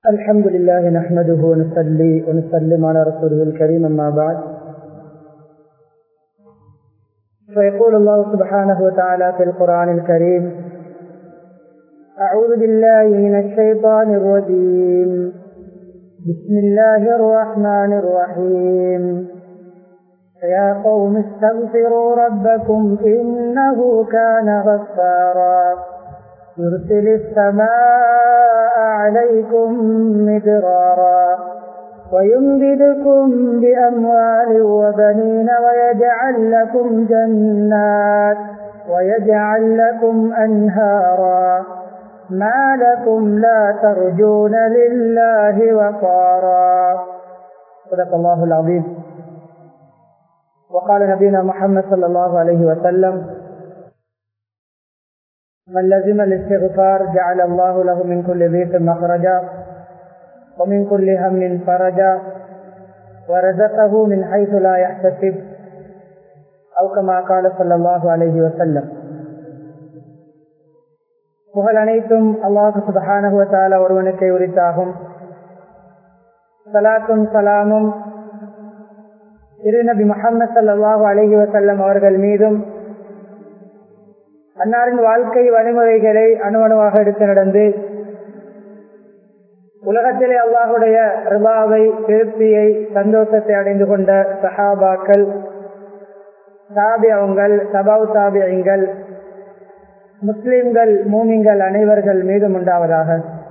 الحمد لله نحمده ونصلي ونسلم على رسوله الكريم أما بعد فيقول الله سبحانه وتعالى في القرآن الكريم أعوذ بالله من الشيطان الرجيم بسم الله الرحمن الرحيم يا قوم استغفروا ربكم إنه كان غفارا يرسل السماء عليكم مدرارا ويمددكم بأموال وبنين ويجعل لكم جنات ويجعل لكم أنهارا ما لكم لا ترجون لله وقارا صدق الله العظيم وقال نبينا محمد صلى الله عليه وسلم من لزم الاستغفار جعل الله له من كل ضيق مخرجا ومن كل هم فرجا ورزقه من حيث لا يحتسب أو كما قال صلى الله عليه وسلم புகழ் அனைத்தும் அல்லாஹு சுபஹானகுவத்தால ஒருவனுக்கை உரித்தாகும் சலாத்தும் சலாமும் திருநபி முகமது சல்லாஹூ அலஹி வசல்லம் அவர்கள் மீதும் அன்னாரின் வாழ்க்கை வழிமுறைகளை அணுவணுவாக எடுத்து நடந்து உலகத்திலே அல்லாஹுடைய ரிபாவை திருப்தியை சந்தோஷத்தை அடைந்து கொண்ட சஹாபாக்கள் சாபியங்கள் சபாவ் சாபியங்கள் முஸ்லிம்கள் மூமிங்கள் அனைவர்கள் மீதும் உண்டாவதாக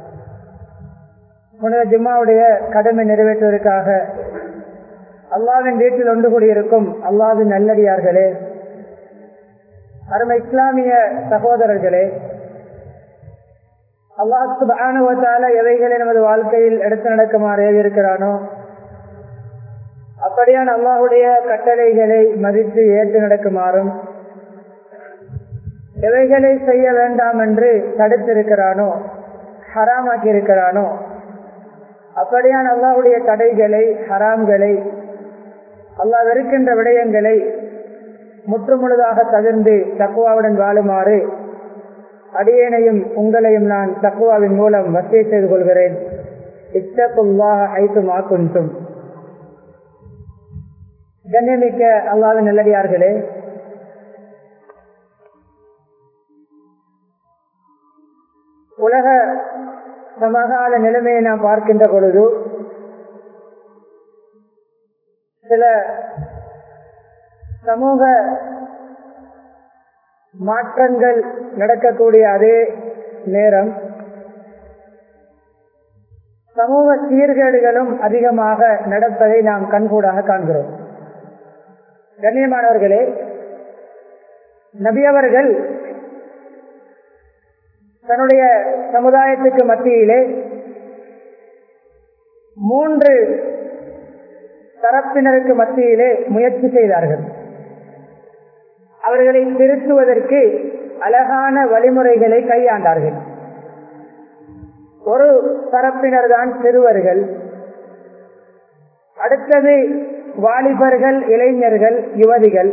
புனித ஜும்மாவுடைய கடமை நிறைவேற்றுவதற்காக அல்லாவின் வீட்டில் ஒன்று கூடியிருக்கும் அல்லாவின் நல்லடியார்களே அருமை இஸ்லாமிய சகோதரர்களே அல்லாஹால எவைகளை நமது வாழ்க்கையில் எடுத்து நடக்குமாறு இருக்கிறானோ அப்படியான அல்லாஹுடைய கட்டளைகளை மதித்து ஏற்று நடக்குமாறும் எவைகளை செய்ய வேண்டாம் என்று தடுத்திருக்கிறானோ ஹராமாக்கி இருக்கிறானோ அப்படியான அல்லாஹுடைய தடைகளை ஹராம்களை அல்லாஹ் வெறுக்கின்ற விடயங்களை முற்றுமுழுதாக தவிர்ந்து தக்குவாவுடன் வாழுமாறு அடியேனையும் உங்களையும் நான் தக்குவாவின் மூலம் வசதி செய்து கொள்கிறேன் இத்தகுல்லாக ஐத்து மாக்குண்டும் கண்ணியமிக்க அல்லாவின் நல்லடியார்களே உலக சமகால நிலைமையை நாம் பார்க்கின்ற பொழுது சில சமூக மாற்றங்கள் நடக்கக்கூடிய அதே நேரம் சமூக சீர்கேடுகளும் அதிகமாக நடப்பதை நாம் கண்கூடாக காண்கிறோம் கண்ணியமானவர்களே நபியவர்கள் தன்னுடைய சமுதாயத்துக்கு மத்தியிலே மூன்று தரப்பினருக்கு மத்தியிலே முயற்சி செய்தார்கள் அவர்களை திருத்துவதற்கு அழகான வழிமுறைகளை கையாண்டார்கள் ஒரு தரப்பினர் தான் சிறுவர்கள் அடுத்தது வாலிபர்கள் இளைஞர்கள் யுவதிகள்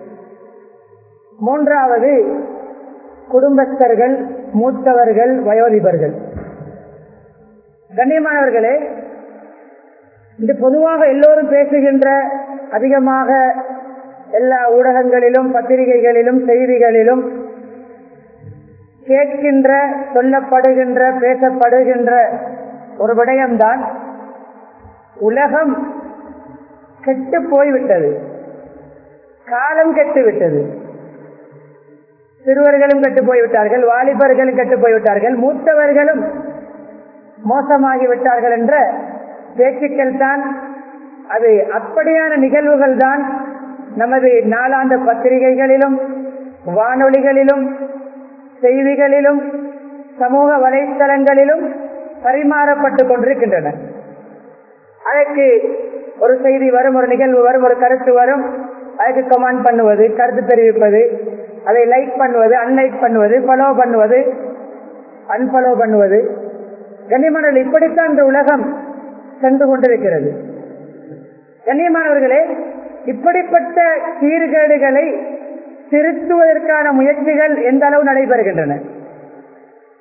மூன்றாவது குடும்பஸ்தர்கள் மூத்தவர்கள் வயோதிபர்கள் கண்ணியமானவர்களே இது பொதுவாக எல்லோரும் பேசுகின்ற அதிகமாக எல்லா ஊடகங்களிலும் பத்திரிகைகளிலும் செய்திகளிலும் கேட்கின்ற சொல்லப்படுகின்ற பேசப்படுகின்ற ஒரு விடயம்தான் உலகம் கெட்டு போய்விட்டது காலம் கெட்டுவிட்டது சிறுவர்களும் கெட்டு போய்விட்டார்கள் வாலிபர்களும் கெட்டு போய்விட்டார்கள் மூத்தவர்களும் மோசமாகி விட்டார்கள் என்ற பேச்சுக்கள் தான் அது அப்படியான நிகழ்வுகள் தான் நமது நாளாந்த பத்திரிகைகளிலும் வானொலிகளிலும் செய்திகளிலும் சமூக வலைத்தளங்களிலும் பரிமாறப்பட்டு கொண்டிருக்கின்றன அதற்கு ஒரு செய்தி வரும் ஒரு நிகழ்வு வரும் ஒரு கருத்து வரும் அதுக்கு கமெண்ட் பண்ணுவது கருத்து தெரிவிப்பது அதை லைக் பண்ணுவது அன்லைக் பண்ணுவது ஃபாலோ பண்ணுவது அன்ஃபாலோ பண்ணுவது கண்ணியமானவர்கள் இப்படித்தான் இந்த உலகம் சென்று கொண்டிருக்கிறது கண்ணியமானவர்களே இப்படிப்பட்ட சீர்கேடுகளை திருத்துவதற்கான முயற்சிகள் எந்த அளவு நடைபெறுகின்றன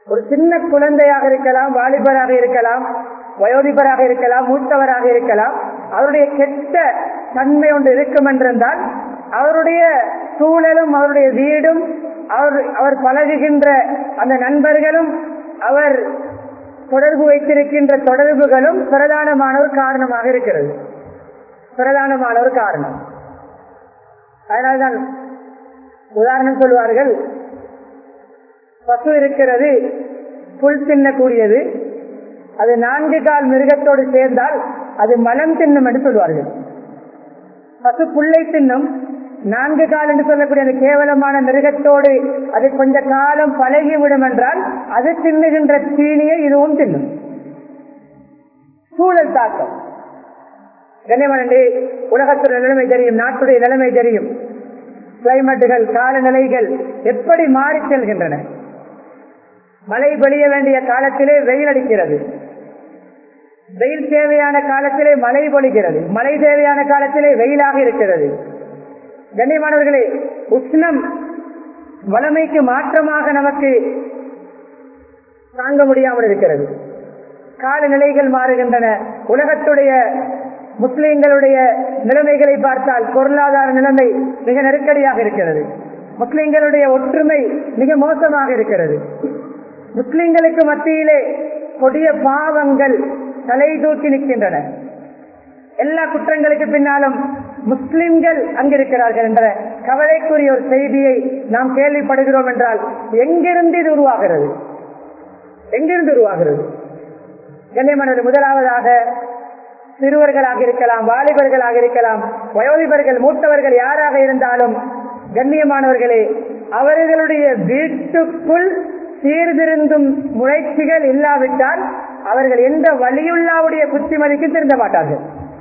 ஒரு சின்ன குழந்தையாக இருக்கலாம் வாலிபராக இருக்கலாம் வயோதிபராக இருக்கலாம் மூத்தவராக இருக்கலாம் அவருடைய கெட்ட தன்மை ஒன்று இருக்கும் என்றிருந்தால் அவருடைய சூழலும் அவருடைய வீடும் அவர் அவர் பழகுகின்ற அந்த நண்பர்களும் அவர் தொடர்பு வைத்திருக்கின்ற தொடர்புகளும் பிரதானமான ஒரு காரணமாக இருக்கிறது பிரதானமான ஒரு காரணம் அதனால்தான் உதாரணம் சொல்வார்கள் பசு இருக்கிறது புல் தின்னக்கூடியது அது நான்கு கால் மிருகத்தோடு சேர்ந்தால் அது மலம் தின்னும் என்று சொல்வார்கள் பசு புல்லை தின்னும் நான்கு கால் என்று சொல்லக்கூடிய அந்த கேவலமான மிருகத்தோடு அது கொஞ்ச காலம் பழகிவிடும் என்றால் அது தின்னுகின்ற தீனியை இதுவும் தின்னும் சூழல் தாக்கம் கண்ணியமனே உலகத்துடைய நிலைமை தெரியும் நாட்டுடைய நிலைமை தெரியும் கிளைமேட்டுகள் காலநிலைகள் எப்படி மாறி செல்கின்றன மழை பொழிய வேண்டிய காலத்திலே வெயில் அடிக்கிறது வெயில் தேவையான காலத்திலே மழை பொழிகிறது மழை தேவையான காலத்திலே வெயிலாக இருக்கிறது கண்ணியமானவர்களே உஷ்ணம் வளமைக்கு மாற்றமாக நமக்கு தாங்க முடியாமல் இருக்கிறது காலநிலைகள் மாறுகின்றன உலகத்துடைய முஸ்லிம்களுடைய நிலைமைகளை பார்த்தால் பொருளாதார நிலைமை மிக நெருக்கடியாக இருக்கிறது முஸ்லிம்களுடைய ஒற்றுமை மிக மோசமாக இருக்கிறது முஸ்லிம்களுக்கு மத்தியிலே கொடிய பாவங்கள் தலை தூக்கி நிற்கின்றன எல்லா குற்றங்களுக்கு பின்னாலும் முஸ்லிம்கள் அங்கிருக்கிறார்கள் என்ற கவலைக்குரிய ஒரு செய்தியை நாம் கேள்விப்படுகிறோம் என்றால் எங்கிருந்து இது உருவாகிறது எங்கிருந்து உருவாகிறது கண்ணியமானது முதலாவதாக சிறுவர்களாக இருக்கலாம் வாலிபர்களாக இருக்கலாம் வயோதிபர்கள் மூத்தவர்கள் யாராக இருந்தாலும் கண்ணியமானவர்களே அவர்களுடைய வீட்டுக்குள் சீர்திருந்தும் முயற்சிகள் இல்லாவிட்டால் அவர்கள் எந்த வழியுள்ளாவுடைய புத்திமதிக்கும் திருந்த மாட்டார்கள்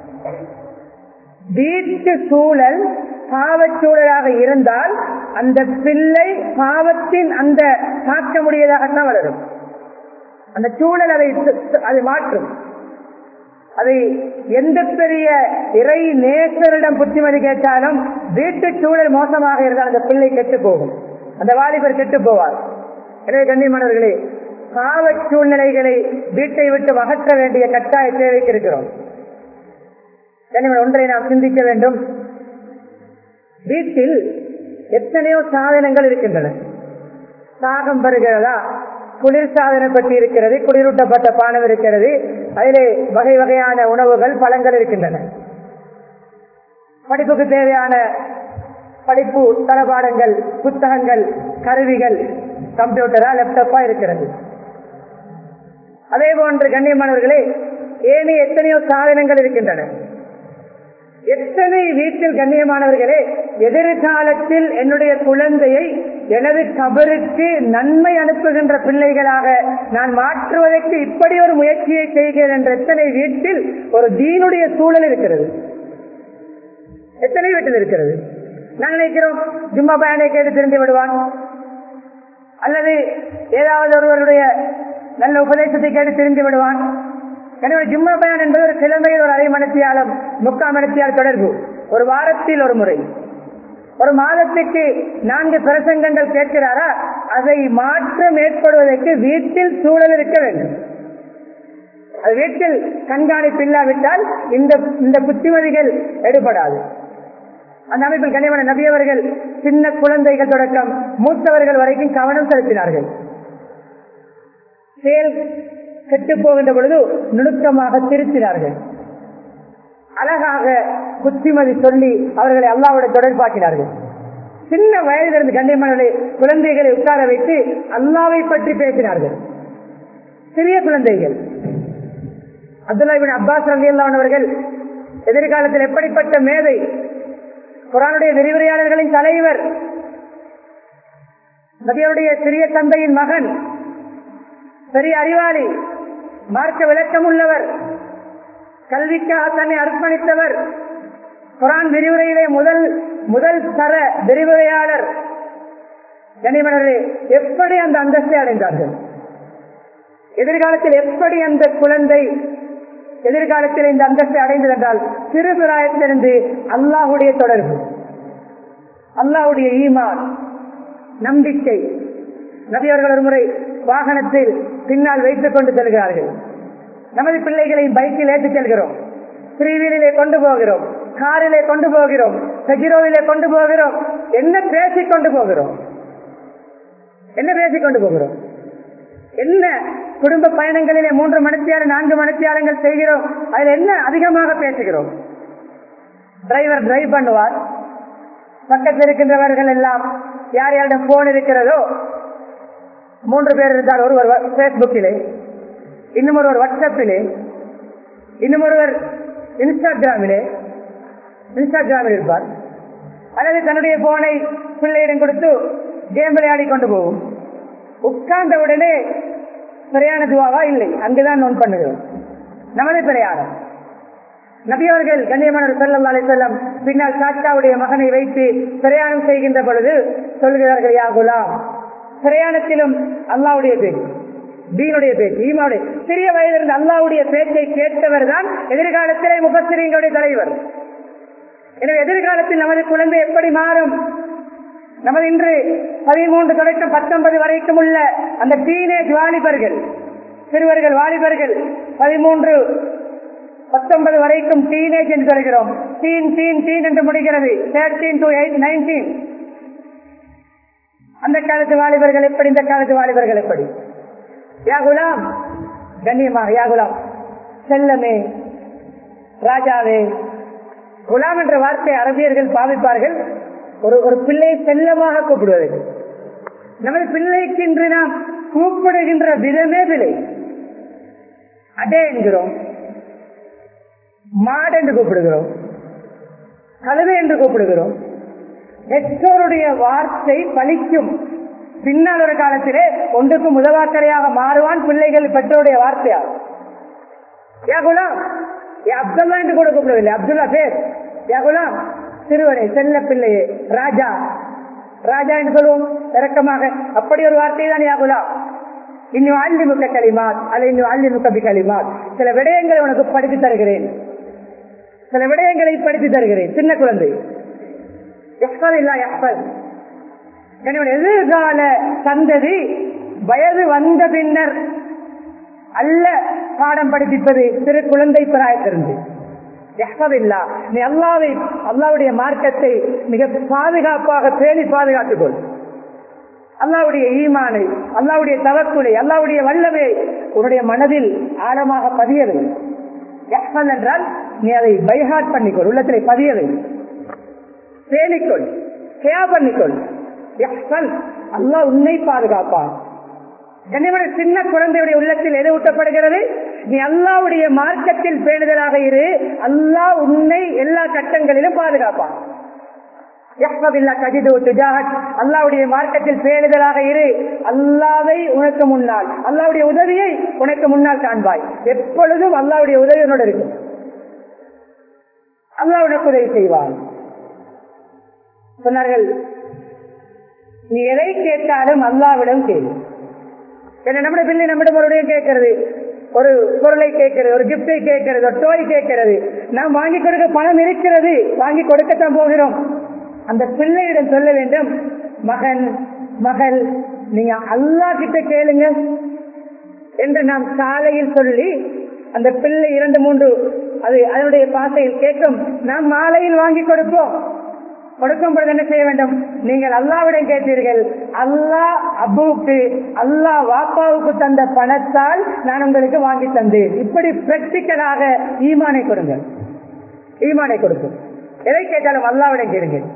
வீட்டு சூழல் பாவச்சூழலாக இருந்தால் அந்த பிள்ளை பாவத்தின் அந்த தாக்கமுடையதாகத்தான் வளரும் அந்த சூழல் அதை அதை மாற்றும் அதை எந்த பெரிய இறை நேசரிடம் புத்திமதி கேட்டாலும் வீட்டு சூழல் மோசமாக இருந்தால் அந்த பிள்ளை கெட்டு போகும் அந்த வாலிபர் கெட்டு போவார் எனவே கண்ணியமானவர்களே பாவ சூழ்நிலைகளை வீட்டை விட்டு அகற்ற வேண்டிய கட்டாய தேவைக்கு இருக்கிறோம் கண்ணியமான ஒன்றை நாம் சிந்திக்க வேண்டும் வீட்டில் எத்தனையோ சாதனங்கள் இருக்கின்றன சாகம் வருகிறதா குளிர் சாதனை பற்றி இருக்கிறது குளிரூட்டப்பட்ட பானம் இருக்கிறது அதிலே வகை வகையான உணவுகள் பழங்கள் இருக்கின்றன படிப்புக்கு தேவையான படிப்பு தளபாடங்கள் புத்தகங்கள் கருவிகள் கம்ப்யூட்டரா லேப்டாப்பா இருக்கிறது அதே போன்று கண்ணியமானவர்களே ஏனைய எத்தனையோ சாதனங்கள் இருக்கின்றன எத்தனை வீட்டில் கண்ணியமானவர்களே எதிர்காலத்தில் என்னுடைய குழந்தையை எனது கபருக்கு நன்மை அனுப்புகின்ற பிள்ளைகளாக நான் மாற்றுவதற்கு இப்படி ஒரு முயற்சியை செய்கிறேன் என்ற எத்தனை வீட்டில் ஒரு தீனுடைய சூழல் இருக்கிறது எத்தனை வீட்டில் இருக்கிறது நாங்கள் நினைக்கிறோம் ஜும்மா பயனை கேட்டு திரும்பி விடுவான் அல்லது ஏதாவது ஒருவருடைய நல்ல உபதேசத்தை கேட்டு திரும்பி விடுவான் எனவே ஜும்மா பயன் என்பது ஒரு கிழமையில் ஒரு அரை மணித்தியாலும் முக்கால் மணித்தியால் தொடர்பு ஒரு வாரத்தில் ஒரு முறை ஒரு மாதத்துக்கு நான்கு பிரசங்கங்கள் கேட்கிறாரா அதை மாற்றம் ஏற்படுவதற்கு வீட்டில் சூழல் இருக்க வேண்டும் அது வீட்டில் கண்காணிப்பு இல்லாவிட்டால் இந்த இந்த புத்திமதிகள் எடுபடாது அந்த அமைப்பில் கனிமன நபியவர்கள் சின்ன குழந்தைகள் தொடக்கம் மூத்தவர்கள் வரைக்கும் கவனம் செலுத்தினார்கள் செயல் கெட்டு போகின்ற பொழுது நுணுக்கமாக திருத்தினார்கள் அழகாக புத்திமதி சொல்லி அவர்களை அல்லாவோட தொடர்பாக்கினார்கள் சின்ன வயதிலிருந்து கண்ணியமானவர்களை குழந்தைகளை உட்கார வைத்து அல்லாவை பற்றி பேசினார்கள் சிறிய குழந்தைகள் அப்துல்லாபின் அப்பாஸ் ரவி அவர்கள் எதிர்காலத்தில் எப்படிப்பட்ட மேதை குரானுடைய விரிவுரையாளர்களின் தலைவர் நபியருடைய சிறிய தந்தையின் மகன் பெரிய அறிவாளி மார்க்க விளக்கம் உள்ளவர் கல்விக்காக தன்னை அர்ப்பணித்தவர் குரான் விரிவுரையிலே முதல் முதல் தர விரிவுரையாளர் கனிமணரே எப்படி அந்த அந்தஸ்தை அடைந்தார்கள் எதிர்காலத்தில் எப்படி அந்த குழந்தை எதிர்காலத்தில் இந்த அந்தஸ்தை அடைந்தது என்றால் சிறுபிராயத்திலிருந்து அல்லாஹுடைய தொடர்பு அல்லாஹுடைய ஈமான் நம்பிக்கை நபி அவர்கள் ஒரு முறை வாகனத்தில் பின்னால் வைத்துக் கொண்டு செல்கிறார்கள் நமது பிள்ளைகளை பைக்கில் ஏற்றிச் செல்கிறோம் த்ரீவீலிலே கொண்டு போகிறோம் காரிலே கொண்டு போகிறோம் பெஜிரோவிலே கொண்டு போகிறோம் என்ன பேசிக் கொண்டு போகிறோம் என்ன பேசிக் கொண்டு போகிறோம் என்ன குடும்ப பயணங்களிலே மூன்று மணித்தியாலம் நான்கு மணித்தியாலங்கள் செய்கிறோம் அதில் என்ன அதிகமாக பேசுகிறோம் டிரைவர் டிரைவ் பண்ணுவார் பக்கத்தில் இருக்கின்றவர்கள் எல்லாம் யார் யாரிடம் போன் இருக்கிறதோ மூன்று பேர் இருந்தால் ஒருவர் பேஸ்புக்கிலே இன்னும் ஒருவர் வாட்ஸ்அப்பிலே இன்னும் ஒருவர் இன்ஸ்டாகிராமிலே இன்ஸ்டாகிராமில் இருப்பார் அல்லது தன்னுடைய போனை பிள்ளையிடம் கொடுத்து கேம் விளையாடி கொண்டு போகும் உட்கார்ந்த உடனே சரியான துவாவா இல்லை அங்குதான் நோன் பண்ணுகிறோம் நமது பிரயாணம் நபியவர்கள் கண்ணியமான செல்லம் அலை செல்லம் பின்னால் சாச்சாவுடைய மகனை வைத்து பிரயாணம் செய்கின்ற பொழுது சொல்கிறார்கள் யா குலாம் பிரயாணத்திலும் அல்லாவுடைய பேச்சு தீனுடைய பேச்சு ஈமாவுடைய சிறிய வயதிலிருந்து அல்லாவுடைய பேச்சை கேட்டவர் தான் எதிர்காலத்திலே முகசிரியங்களுடைய தலைவர் எனவே எதிர்காலத்தில் நமது குழந்தை எப்படி மாறும் நமது இன்று பதிமூன்று தொடக்கம் பத்தொன்பது வரைக்கும் உள்ள அந்த டீனேஜ் வாலிபர்கள் சிறுவர்கள் வாலிபர்கள் பதிமூன்று பத்தொன்பது வரைக்கும் டீனேஜ் என்று சொல்கிறோம் டீன் டீன் டீன் என்று முடிகிறது தேர்டீன் டு எயிட் நைன்டீன் அந்த காலத்து வாலிபர்கள் எப்படி இந்த காலத்து வாலிபர்கள் எப்படி யாகுலாம் கண்ணியமாக யாகுலாம் செல்லமே ராஜாவே குலாம் என்ற வார்த்தை அரபியர்கள் பாவிப்பார்கள் ஒரு ஒரு பிள்ளையை செல்லமாக கூப்பிடுவதற்கு நமது பிள்ளைக்கு இன்று நாம் கூப்பிடுகின்ற விதமே விலை அடே என்கிறோம் மாடு என்று கூப்பிடுகிறோம் கழுதை என்று கூப்பிடுகிறோம் பெற்றோருடைய வார்த்தை பலிக்கும் பின்னால் ஒரு காலத்திலே ஒன்றுக்கு முதவாக்கரையாக மாறுவான் பிள்ளைகள் பெற்றோருடைய வார்த்தையால் யா குலாம் ஏ அப்துல்லா என்று கூட கூப்பிடவில்லை அப்துல்லா பேர் யா குலாம் சிறுவனை செல்ல பிள்ளையே ராஜா ராஜா என்று சொல்லுவோம் இறக்கமாக அப்படி ஒரு வார்த்தை தான் யா குலாம் இன்னும் அள்ளி முக்க களிமாத் அல்ல இன்னும் அள்ளி முக்க களிமாத் சில விடயங்களை உனக்கு படித்து தருகிறேன் சில விடயங்களை படித்து தருகிறேன் சின்ன குழந்தை எப்பல் இல்லா எப்பல் எதிர்கால சந்ததி வயது வந்த பின்னர் அல்ல பாடம் படிப்பிப்பது சிறு குழந்தை பிராயத்திலிருந்து எஹ்பதில்லா நீ அல்லாவை அல்லாவுடைய மார்க்கத்தை மிக பாதுகாப்பாக பேணி பாதுகாத்துக் கொள் அல்லாவுடைய ஈமானை அல்லாவுடைய தவக்குலை அல்லாவுடைய வல்லமை உன்னுடைய மனதில் ஆழமாக பதியவை எஹ்பல் என்றால் நீ அதை பைஹாட் பண்ணிக்கொள் உள்ளத்திலே பதியவை பேணிக்கொள் கேயா பண்ணிக்கொள் எஹ்பல் அல்லாஹ் உன்னை பாதுகாப்பான் கண்ணியமான சின்ன குழந்தையுடைய உள்ளத்தில் எது ஊட்டப்படுகிறது நீ அல்லாவுடைய மார்க்கத்தில் பேணுதலாக இரு அல்லாஹ் உன்னை எல்லா கட்டங்களிலும் பாதுகாப்பான் அல்லாவுடைய மார்க்கத்தில் பேணுதலாக இரு அல்லாவை உனக்கு முன்னால் அல்லாவுடைய உதவியை உனக்கு முன்னால் காண்பாய் எப்பொழுதும் அல்லாவுடைய உதவி உன்னோட இருக்கும் அல்லா உனக்கு உதவி செய்வான் சொன்னார்கள் நீ எதை கேட்டாலும் அல்லாவிடம் கேளு என்ன நம்முடைய பிள்ளை நம்மிடம் ஒரு கேட்கிறது ஒரு பொருளை கேட்கிறது ஒரு கிப்டை கேட்கிறது ஒரு டோய் கேட்கிறது நாம் வாங்கி கொடுக்க பணம் இருக்கிறது வாங்கி கொடுக்கத்தான் போகிறோம் அந்த பிள்ளையிடம் சொல்ல வேண்டும் மகன் மகள் நீங்க அல்லா கிட்ட கேளுங்க என்று நாம் சாலையில் சொல்லி அந்த பிள்ளை இரண்டு மூன்று அது அதனுடைய பாசையில் கேட்கும் நாம் மாலையில் வாங்கி கொடுப்போம் கொடுக்கும் பொழுது என்ன செய்ய வேண்டும் நீங்கள் அல்லாவிடம் கேட்டீர்கள் அல்லாஹ் அபுவுக்கு அல்லாஹ் வாப்பாவுக்கு தந்த பணத்தால் நான் உங்களுக்கு வாங்கி தந்தேன் இப்படி பிராக்டிக்கலாக ஈமானை கொடுங்கள் ஈமானை கொடுக்கும் எதை கேட்டாலும் அல்லாவிடம் கேளுங்கள்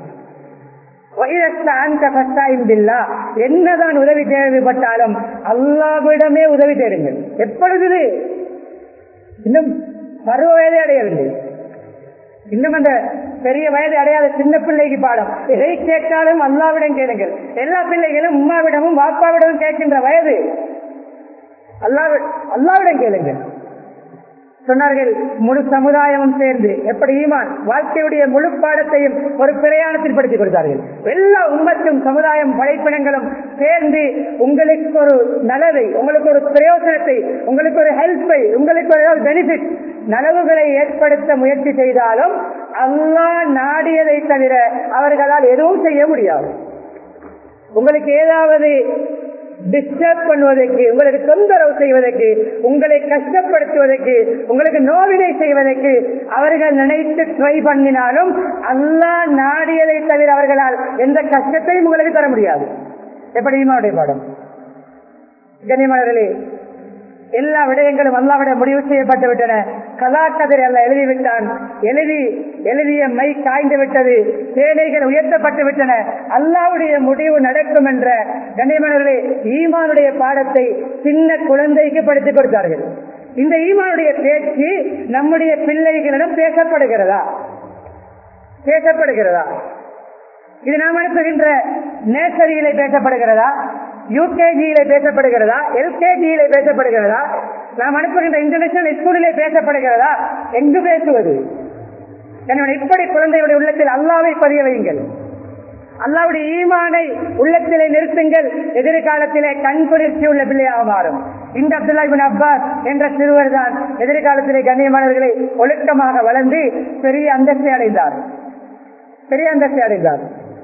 என்னதான் உதவி தேவைப்பட்டாலும் அல்லாவிடமே உதவி தேடுங்கள் எப்பொழுது இன்னும் பருவ வயதை அடையவில்லை இன்னும் அந்த பெரிய வயது அடையாத சின்ன பிள்ளைக்கு பாடம் எதை கேட்டாலும் அல்லாவிடம் கேளுங்கள் எல்லா பிள்ளைகளும் உமாவிடமும் வாப்பாவிடமும் கேட்கின்ற வயது அல்லாவி அல்லாவிடம் கேளுங்கள் சொன்னார்கள் முழு சமுதாயமும் சேர்ந்து எப்படி ஈமான் வாழ்க்கையுடைய முழு பாடத்தையும் ஒரு பிரயாணத்தில் படுத்திக் கொடுத்தார்கள் எல்லா உண்மத்தும் சமுதாயம் படைப்பினங்களும் சேர்ந்து உங்களுக்கு ஒரு நலவை உங்களுக்கு ஒரு பிரயோசனத்தை உங்களுக்கு ஒரு ஹெல்ப்பை உங்களுக்கு ஒரு பெனிஃபிட் நலவுகளை ஏற்படுத்த முயற்சி செய்தாலும் அல்லா நாடியதை தவிர அவர்களால் எதுவும் செய்ய முடியாது உங்களுக்கு ஏதாவது டிஸ்டர்ப் பண்ணுவதற்கு உங்களுக்கு தொந்தரவு செய்வதற்கு உங்களை கஷ்டப்படுத்துவதற்கு உங்களுக்கு நோவினை செய்வதற்கு அவர்கள் நினைத்து ட்ரை பண்ணினாலும் அல்லா நாடியதை தவிர அவர்களால் எந்த கஷ்டத்தையும் உங்களுக்கு தர முடியாது எப்படி ஈமாவுடைய பாடம் கண்ணியமானவர்களே எல்லா விடயங்களும் அல்லாவிட முடிவு செய்யப்பட்டு விட்டன கலாக்கதிரை அல்ல எழுதிவிட்டான் எழுதி எழுதிய மை காய்ந்து விட்டது சேனைகள் உயர்த்தப்பட்டு விட்டன அல்லாவுடைய முடிவு நடக்கும் என்ற கண்ணியமானவர்களே ஈமானுடைய பாடத்தை சின்ன குழந்தைக்கு படித்துக் கொடுத்தார்கள் இந்த ஈமானுடைய பேச்சு நம்முடைய பிள்ளைகளிடம் பேசப்படுகிறதா பேசப்படுகிறதா இது நாம் அனுப்புகின்ற நேசரியிலே பேசப்படுகிறதா யூகேஜியிலே பேசப்படுகிறதா எல்கேஜியிலே பேசப்படுகிறதா நாம் அனுப்புகின்ற இன்டர்நேஷனல் ஸ்கூலிலே பேசப்படுகிறதா எங்கு பேசுவது எனவே இப்படி குழந்தையுடைய உள்ளத்தில் அல்லாவை பதிய வையுங்கள் அல்லாவுடைய ஈமானை உள்ளத்திலே நிறுத்துங்கள் எதிர்காலத்திலே கண் குளிர்ச்சி உள்ள பிள்ளையாக மாறும் இந்த அப்துல்லா பின் அப்பாஸ் என்ற சிறுவர் தான் எதிர்காலத்திலே கண்ணியமானவர்களை ஒழுக்கமாக வளர்ந்து பெரிய அந்தஸ்தை அடைந்தார் பெரிய அந்தஸ்தை அடைந்தார்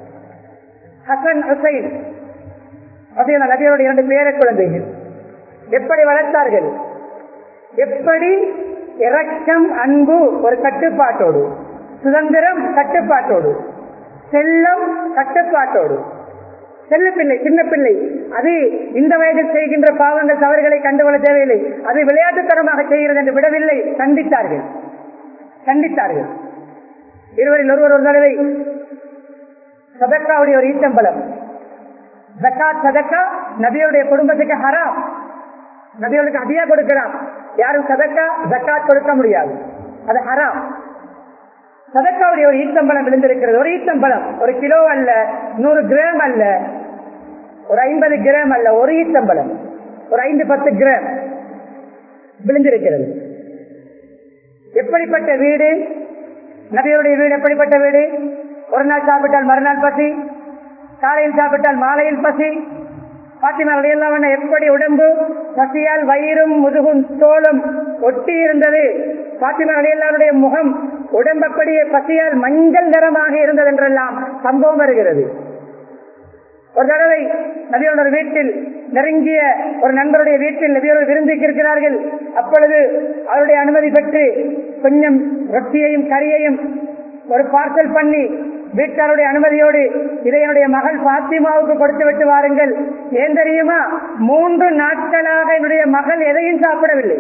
ஹசன் ஹுசைன் அப்படின்னா நபியோட இரண்டு பேர குழந்தைகள் எப்படி வளர்த்தார்கள் எப்படி இரக்கம் அன்பு ஒரு கட்டுப்பாட்டோடு சுதந்திரம் கட்டுப்பாட்டோடு செல்லம் கட்டுப்பாட்டோடு செல்ல பிள்ளை சின்ன பிள்ளை அது இந்த வயதில் செய்கின்ற பாவங்கள் தவறுகளை கண்டுகொள்ள தேவையில்லை அது விளையாட்டுத்தனமாக செய்கிறது என்று விடவில்லை கண்டித்தார்கள் கண்டித்தார்கள் இருவரில் ஒருவர் ஒரு தடவை சதக்காவுடைய ஒரு ஈட்டம்பலம் ஜக்காத் சதக்கா நபியுடைய குடும்பத்துக்கு ஹராம் நபியோளுக்கு அதிகா கொடுக்கலாம் யாரும் சதக்கா ஜக்காத் கொடுக்க முடியாது அது ஹராம் சதக்காவுடைய ஒரு ஈத்தம்பழம் விழுந்திருக்கிறது ஒரு ஈத்தம்பழம் ஒரு கிலோ அல்ல நூறு கிராம் அல்ல ஒரு ஐம்பது கிராம் அல்ல ஒரு ஈத்தம்பழம் ஒரு ஐந்து பத்து கிராம் விழுந்திருக்கிறது எப்படிப்பட்ட வீடு நபியுடைய வீடு எப்படிப்பட்ட வீடு ஒரு நாள் சாப்பிட்டால் மறுநாள் பசி காலையில் சாப்பிட்டால் மாலையில் பசி பாத்திமா எல்லாம் எப்படி உடம்பு பசியால் வயிறும் முதுகும் தோளும் ஒட்டி இருந்தது பாத்திமா அலையல்லாருடைய முகம் உடம்பப்படியே பசியால் மஞ்சள் நிறமாக இருந்தது என்றெல்லாம் சம்பவம் வருகிறது ஒரு தடவை நபியோட வீட்டில் நெருங்கிய ஒரு நண்பருடைய வீட்டில் நபியோட விருந்துக்கு இருக்கிறார்கள் அப்பொழுது அவருடைய அனுமதி பெற்று கொஞ்சம் ரொட்டியையும் கறியையும் ஒரு பார்சல் பண்ணி வீட்டாருடைய அனுமதியோடு இதை என்னுடைய மகள் பாத்திமாவுக்கு கொடுத்து விட்டு வாருங்கள் ஏன் தெரியுமா மூன்று நாட்களாக என்னுடைய மகள் எதையும் சாப்பிடவில்லை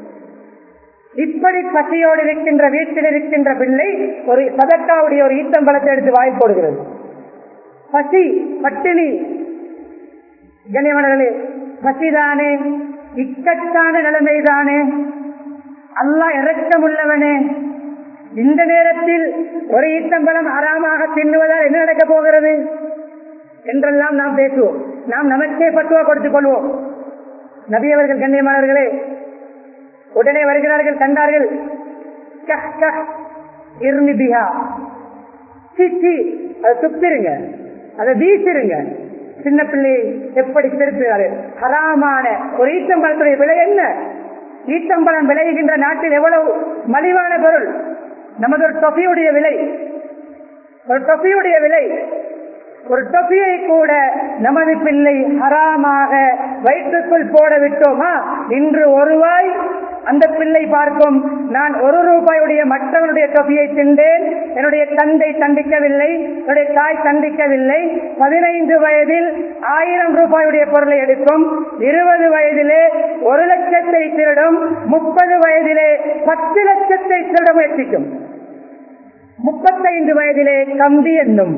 இப்படி பசியோடு இருக்கின்ற வீட்டில் இருக்கின்ற பிள்ளை ஒரு சதக்காவுடைய ஒரு ஈத்தம்பழத்தை எடுத்து வாய் போடுகிறது பசி பட்டினி கண்ணியமனர்களே பசிதானே இக்கட்டான நிலைமைதானே அல்லா இறக்கம் உள்ளவனே இந்த நேரத்தில் ஒரு ஈத்தம்பலம் அறாமாக தின்னுவதால் என்ன நடக்க போகிறது என்றெல்லாம் நாம் பேசுவோம் நாம் நமக்கே பத்துவா கொடுத்துக் கொள்வோம் நபியவர்கள் கண்ணியமானவர்களே உடனே வருகிறார்கள் கண்டார்கள் கஹ் கஹ் இர்னி பிஹா சிச்சி அதை துப்பிருங்க அதை வீசிருங்க சின்ன பிள்ளையை எப்படி திருப்புகிறாரு ஹராமான ஒரு ஈத்தம்பழத்துடைய விலை என்ன ஈத்தம்பழம் விளைகின்ற நாட்டில் எவ்வளவு மலிவான பொருள் நமது ஒரு தொகையுடைய விலை ஒரு தொகையுடைய விலை ஒரு தொகையை கூட நமது பிள்ளை ஹராமாக வயிற்றுக்குள் போட விட்டோமா இன்று ஒருவாய் அந்த பிள்ளை பார்க்கும் நான் ஒரு ரூபாயுடைய மற்றவனுடைய தொகையை தின்றேன் என்னுடைய தந்தை தண்டிக்கவில்லை என்னுடைய தாய் தண்டிக்கவில்லை பதினைந்து வயதில் ஆயிரம் ரூபாயுடைய பொருளை எடுக்கும் இருபது வயதிலே ஒரு லட்சத்தை திருடும் முப்பது வயதிலே பத்து லட்சத்தை திருட முயற்சிக்கும் முப்பத்தைந்து வயதிலே கம்பி என்னும்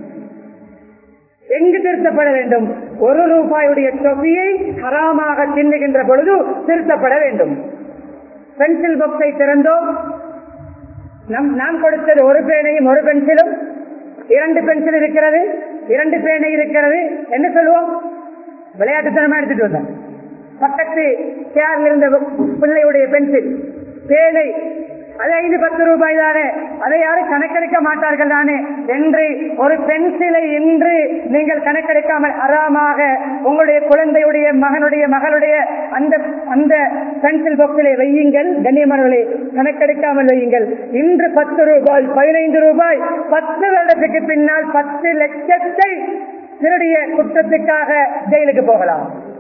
எங்கு திருத்தப்பட வேண்டும் ஒரு ரூபாயுடைய தொகையை ஹராமாக தின்னுகின்ற பொழுது திருத்தப்பட வேண்டும் பென்சில் பாக்ஸை திறந்தோம் நம் நாம் கொடுத்தது ஒரு பேனையும் ஒரு பென்சிலும் இரண்டு பென்சில் இருக்கிறது இரண்டு பேனை இருக்கிறது என்ன சொல்லுவோம் விளையாட்டுத்தனமா எடுத்துட்டு வந்தோம் பக்கத்து சேர்ல இருந்த பிள்ளையுடைய பென்சில் பேனை அது ஐந்து பத்து ரூபாய் தானே அதை யாரும் கணக்கெடுக்க மாட்டார்கள் தானே என்று ஒரு பென்சிலை இன்று நீங்கள் கணக்கெடுக்காமல் அறாமாக உங்களுடைய குழந்தையுடைய மகனுடைய மகளுடைய அந்த அந்த பென்சில் பாக்ஸிலே வையுங்கள் கண்ணியமானவர்களே கணக்கெடுக்காமல் வையுங்கள் இன்று பத்து ரூபாய் பதினைந்து ரூபாய் பத்து வருடத்துக்கு பின்னால் பத்து லட்சத்தை திருடைய குற்றத்துக்காக ஜெயிலுக்கு போகலாம்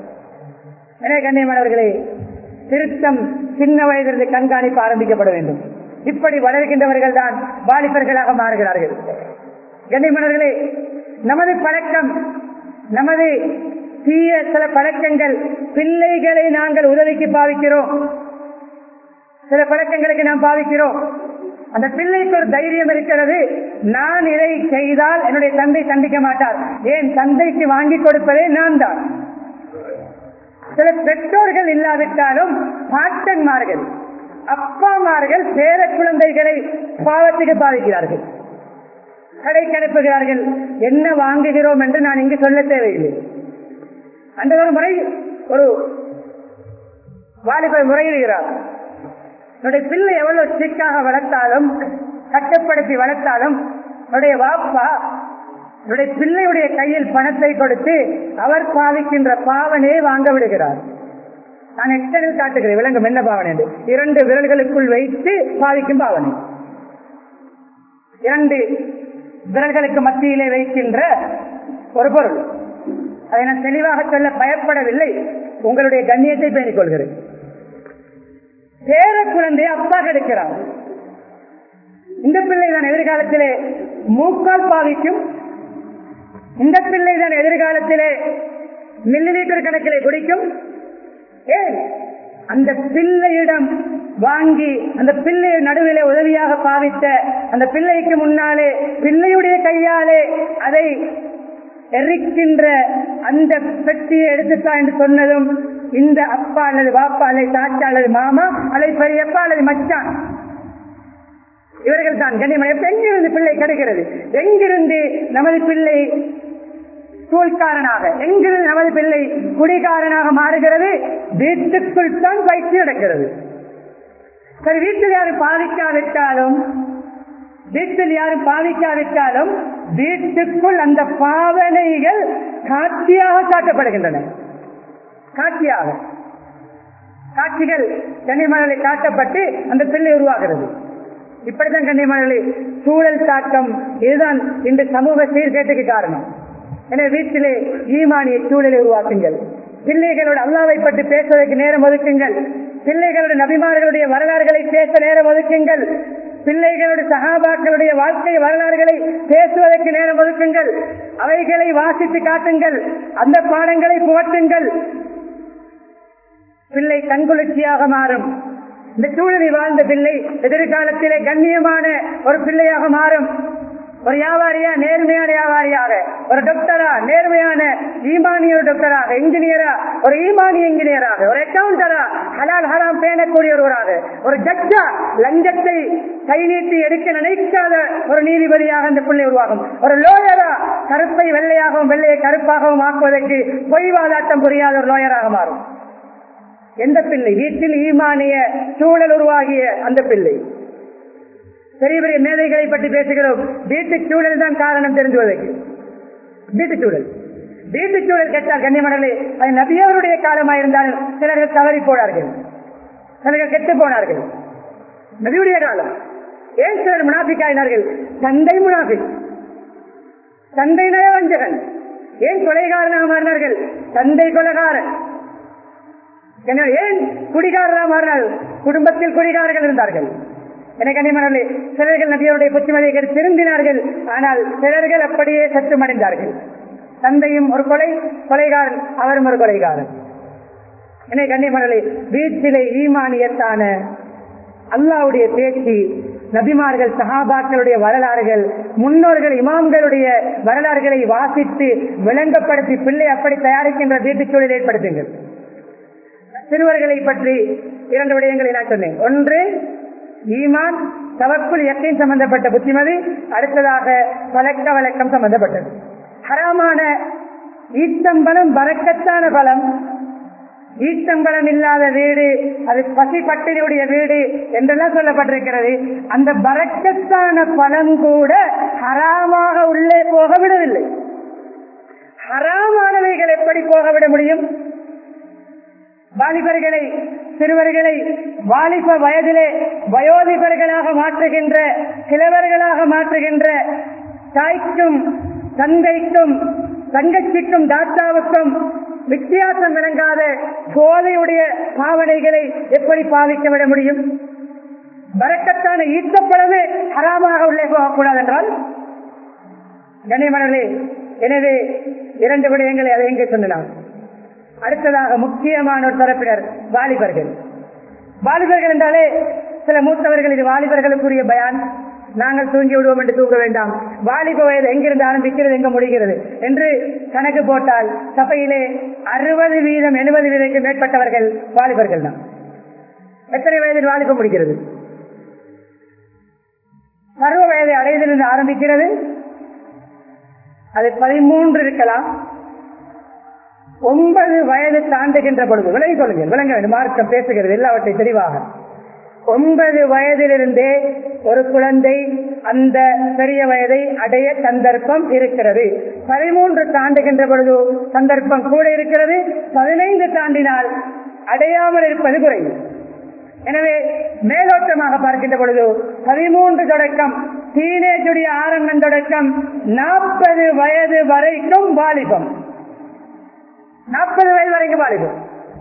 எனவே கண்ணியமானவர்களே திருத்தம் சின்ன வயதிலிருந்து கண்காணிப்பு ஆரம்பிக்கப்பட வேண்டும் இப்படி வளர்கின்றவர்கள் தான் வாலிபர்களாக மாறுகிறார்கள் கண்ணியமானவர்களே நமது பழக்கம் நமது தீய சில பழக்கங்கள் பிள்ளைகளை நாங்கள் உதவிக்கு பாவிக்கிறோம் சில பழக்கங்களுக்கு நாம் பாவிக்கிறோம் அந்த பிள்ளைக்கு ஒரு தைரியம் இருக்கிறது நான் இதை செய்தால் என்னுடைய தந்தை சந்திக்க மாட்டார் ஏன் தந்தைக்கு வாங்கி கொடுப்பதே நான் தான் சில பெற்றோர்கள் இல்லாவிட்டாலும் பாட்டன்மார்கள் அப்பாமார்கள் பேர குழந்தைகளை பாவத்துக்கு பாதிக்கிறார்கள் கடைக்கு அனுப்புகிறார்கள் என்ன வாங்குகிறோம் என்று நான் இங்கு சொல்ல தேவையில்லை அந்த ஒரு முறை ஒரு வாலிபர் முறையிடுகிறார் என்னுடைய பிள்ளை எவ்வளவு ஸ்ட்ரிக்டாக வளர்த்தாலும் கட்டுப்படுத்தி வளர்த்தாலும் என்னுடைய வாப்பா என்னுடைய பிள்ளையுடைய கையில் பணத்தை கொடுத்து அவர் பாவிக்கின்ற பாவனையை வாங்க விடுகிறார் நான் எக்ஸ்டனில் காட்டுகிறேன் விலங்கும் என்ன பாவனை என்று இரண்டு விரல்களுக்குள் வைத்து பாவிக்கும் பாவனை இரண்டு விரல்களுக்கு மத்தியிலே வைக்கின்ற ஒரு பொருள் அதை நான் தெளிவாக சொல்ல பயப்படவில்லை உங்களுடைய கண்ணியத்தை பேணிக் கொள்கிறேன் பேர குழந்தை அப்பா கிடைக்கிறார் இந்த பிள்ளை தான் எதிர்காலத்திலே மூக்கால் பாவிக்கும் இந்த பிள்ளை தான் எதிர்காலத்திலே மில்லி லிட்டர் கணக்கிலே குடிக்கும் ஏன் அந்த பிள்ளையிடம் வாங்கி அந்த பிள்ளையை நடுவிலே உதவியாக பாவித்த அந்த பிள்ளைக்கு முன்னாலே பிள்ளையுடைய கையாலே அதை எரிக்கின்ற அந்த பெட்டியை எடுத்துட்டா என்று சொன்னதும் இந்த அப்பா அல்லது பாப்பா அல்லது தாத்தா அல்லது மாமா அல்லது பெரியப்பா அல்லது மச்சான் இவர்கள் தான் கண்ணியமனை எங்கிருந்து பிள்ளை கிடைக்கிறது எங்கிருந்து நமது பிள்ளை சூழ்காரனாக எங்கிருந்து நமது பிள்ளை குடிகாரனாக மாறுகிறது வீட்டுக்குள் தான் பயிற்சி நடக்கிறது சரி வீட்டில் யாரும் பாதிக்காவிட்டாலும் வீட்டில் யாரும் பாதிக்காவிட்டாலும் வீட்டுக்குள் அந்த பாவனைகள் காட்சியாக காட்டப்படுகின்றன காட்சியாக காட்சிகள் கன்னிமணலை காட்டப்பட்டு அந்த பிள்ளை உருவாகிறது இப்படித்தான் கன்னிமணலை சூழல் தாக்கம் இதுதான் இந்த சமூக சீர்கேட்டுக்கு காரணம் எனவே வீட்டிலே ஈமானிய சூழலை உருவாக்குங்கள் பிள்ளைகளோட அல்லாவை பற்றி பேசுவதற்கு நேரம் ஒதுக்குங்கள் பிள்ளைகளுடைய நபிமார்களுடைய வரலாறுகளை பேச நேரம் ஒதுக்குங்கள் பிள்ளைகளுடைய சகாபாக்களுடைய வாழ்க்கை வரலாறுகளை பேசுவதற்கு நேரம் ஒதுக்குங்கள் அவைகளை வாசித்து காட்டுங்கள் அந்த பாடங்களை புகட்டுங்கள் பிள்ளை கண்குளிர்ச்சியாக மாறும் இந்த சூழலில் வாழ்ந்த பிள்ளை எதிர்காலத்திலே கண்ணியமான ஒரு பிள்ளையாக மாறும் ஒரு வியாபாரியா நேர்மையான வியாபாரியாக ஒரு டாக்டரா நேர்மையான ஈமானிய ஒரு டாக்டராக இன்ஜினியரா ஒரு ஈமானிய இன்ஜினியராக ஒரு அக்கௌண்டரா ஹலால் ஹராம் பேணக்கூடிய ஒருவராக ஒரு ஜட்ஜா லஞ்சத்தை கை நீட்டி எடுக்க நினைக்காத ஒரு நீதிபதியாக அந்த பிள்ளை உருவாகும் ஒரு லோயரா கருப்பை வெள்ளையாகவும் வெள்ளையை கருப்பாகவும் ஆக்குவதற்கு பொய் வாதாட்டம் புரியாத ஒரு லோயராக மாறும் எந்த பிள்ளை வீட்டில் ஈமானிய சூழல் உருவாகிய அந்த பிள்ளை பெரிய பெரிய மேதைகளை பற்றி பேசுகிறோம் வீட்டு சூழல் தான் காரணம் தெரிஞ்சுவதற்கு வீட்டு சூழல் வீட்டு சூழல் கேட்டால் கண்ணியமடலே அது நபியவருடைய காலமாயிருந்தாலும் சிலர்கள் தவறி போனார்கள் சிலர்கள் கெட்டு போனார்கள் நபியுடைய காலம் ஏன் சிலர் முனாபிக்காயினார்கள் தந்தை முனாபிக் தந்தை நயவஞ்சகன் ஏன் கொலைகாரனாக மாறினார்கள் தந்தை கொலைகாரன் எனவே ஏன் குடிகாரராக மாறினார்கள் குடும்பத்தில் குடிகாரர்கள் இருந்தார்கள் எனக்கு அனிமனே சிலர்கள் நபியருடைய புத்திமதியை திருந்தினார்கள் ஆனால் சிலர்கள் அப்படியே சத்துமடைந்தார்கள் தந்தையும் ஒரு கொலை கொலைகாரன் அவரும் ஒரு கொலைகாரன் என்னை கண்ணிமணலை வீட்டிலே ஈமானியத்தான அல்லாவுடைய பேச்சு நபிமார்கள் சஹாபாக்களுடைய வரலாறுகள் முன்னோர்கள் இமாம்களுடைய வரலாறுகளை வாசித்து விளங்கப்படுத்தி பிள்ளை அப்படி தயாரிக்கின்ற வீட்டுச் சூழலை ஏற்படுத்துங்கள் சிறுவர்களை பற்றி இரண்டு விடயங்களை நான் சொன்னேன் ஒன்று ஈமான் தவக்குள் எத்தையும் சம்பந்தப்பட்ட புத்திமதி அடுத்ததாக பழக்க வழக்கம் சம்பந்தப்பட்டது ஹராமான ஈத்தம்பலம் பறக்கத்தான பலம் ஈத்தம்பலம் இல்லாத வீடு அது பசி பட்டினியுடைய வீடு என்றெல்லாம் சொல்லப்பட்டிருக்கிறது அந்த பறக்கத்தான பலம் கூட ஹராமாக உள்ளே போக விடவில்லை ஹராமானவைகள் எப்படி போக விட முடியும் வாலிபர்களை சிறுவர்களை வாலிப வயதிலே வயோதிபர்களாக மாற்றுகின்ற கிழவர்களாக மாற்றுகின்ற தாய்க்கும் தந்தைக்கும் தங்கச்சிக்கும் தாத்தாவுக்கும் வித்தியாசம் விளங்காத போதையுடைய பாவனைகளை எப்படி பாவிக்க விட முடியும் வரக்கத்தான ஈர்க்கப்படவே ஹராமாக உள்ளே போகக்கூடாது என்றால் கண்ணியமனே எனவே இரண்டு விடயங்களை அதை எங்கே சொன்னான் அடுத்ததாக முக்கியமான ஒரு தரப்பினர் வாலிபர்கள் வாலிபர்கள் என்றாலே சில மூத்தவர்கள் இது வாலிபர்களுக்குரிய பயான் நாங்கள் தூங்கி விடுவோம் என்று தூங்க வேண்டாம் வாலிப வயது எங்கிருந்து ஆரம்பிக்கிறது எங்க முடிகிறது என்று கணக்கு போட்டால் சபையிலே அறுபது வீதம் எழுபது வீதத்துக்கு மேற்பட்டவர்கள் வாலிபர்கள் தான் எத்தனை வயதில் வாலிபம் முடிக்கிறது பருவ வயதை அடைவதிலிருந்து ஆரம்பிக்கிறது அது பதிமூன்று இருக்கலாம் ஒன்பது வயது தாண்டுகின்ற பொழுது விலகி சொல்லுங்கள் விளங்க வேண்டும் மார்க்கம் பேசுகிறது எல்லாவற்றை தெளிவாக ஒன்பது வயதிலிருந்தே ஒரு குழந்தை அந்த பெரிய வயதை அடைய சந்தர்ப்பம் இருக்கிறது பதிமூன்று தாண்டுகின்ற பொழுது சந்தர்ப்பம் கூட இருக்கிறது பதினைந்து தாண்டினால் அடையாமல் இருப்பது குறைவு எனவே மேலோட்டமாக பார்க்கின்ற பொழுது பதிமூன்று தொடக்கம் டீனேஜுடைய ஆரம்பம் தொடக்கம் நாற்பது வயது வரைக்கும் வாலிபம் நாற்பது வயது வரைக்கும் வாலிபம்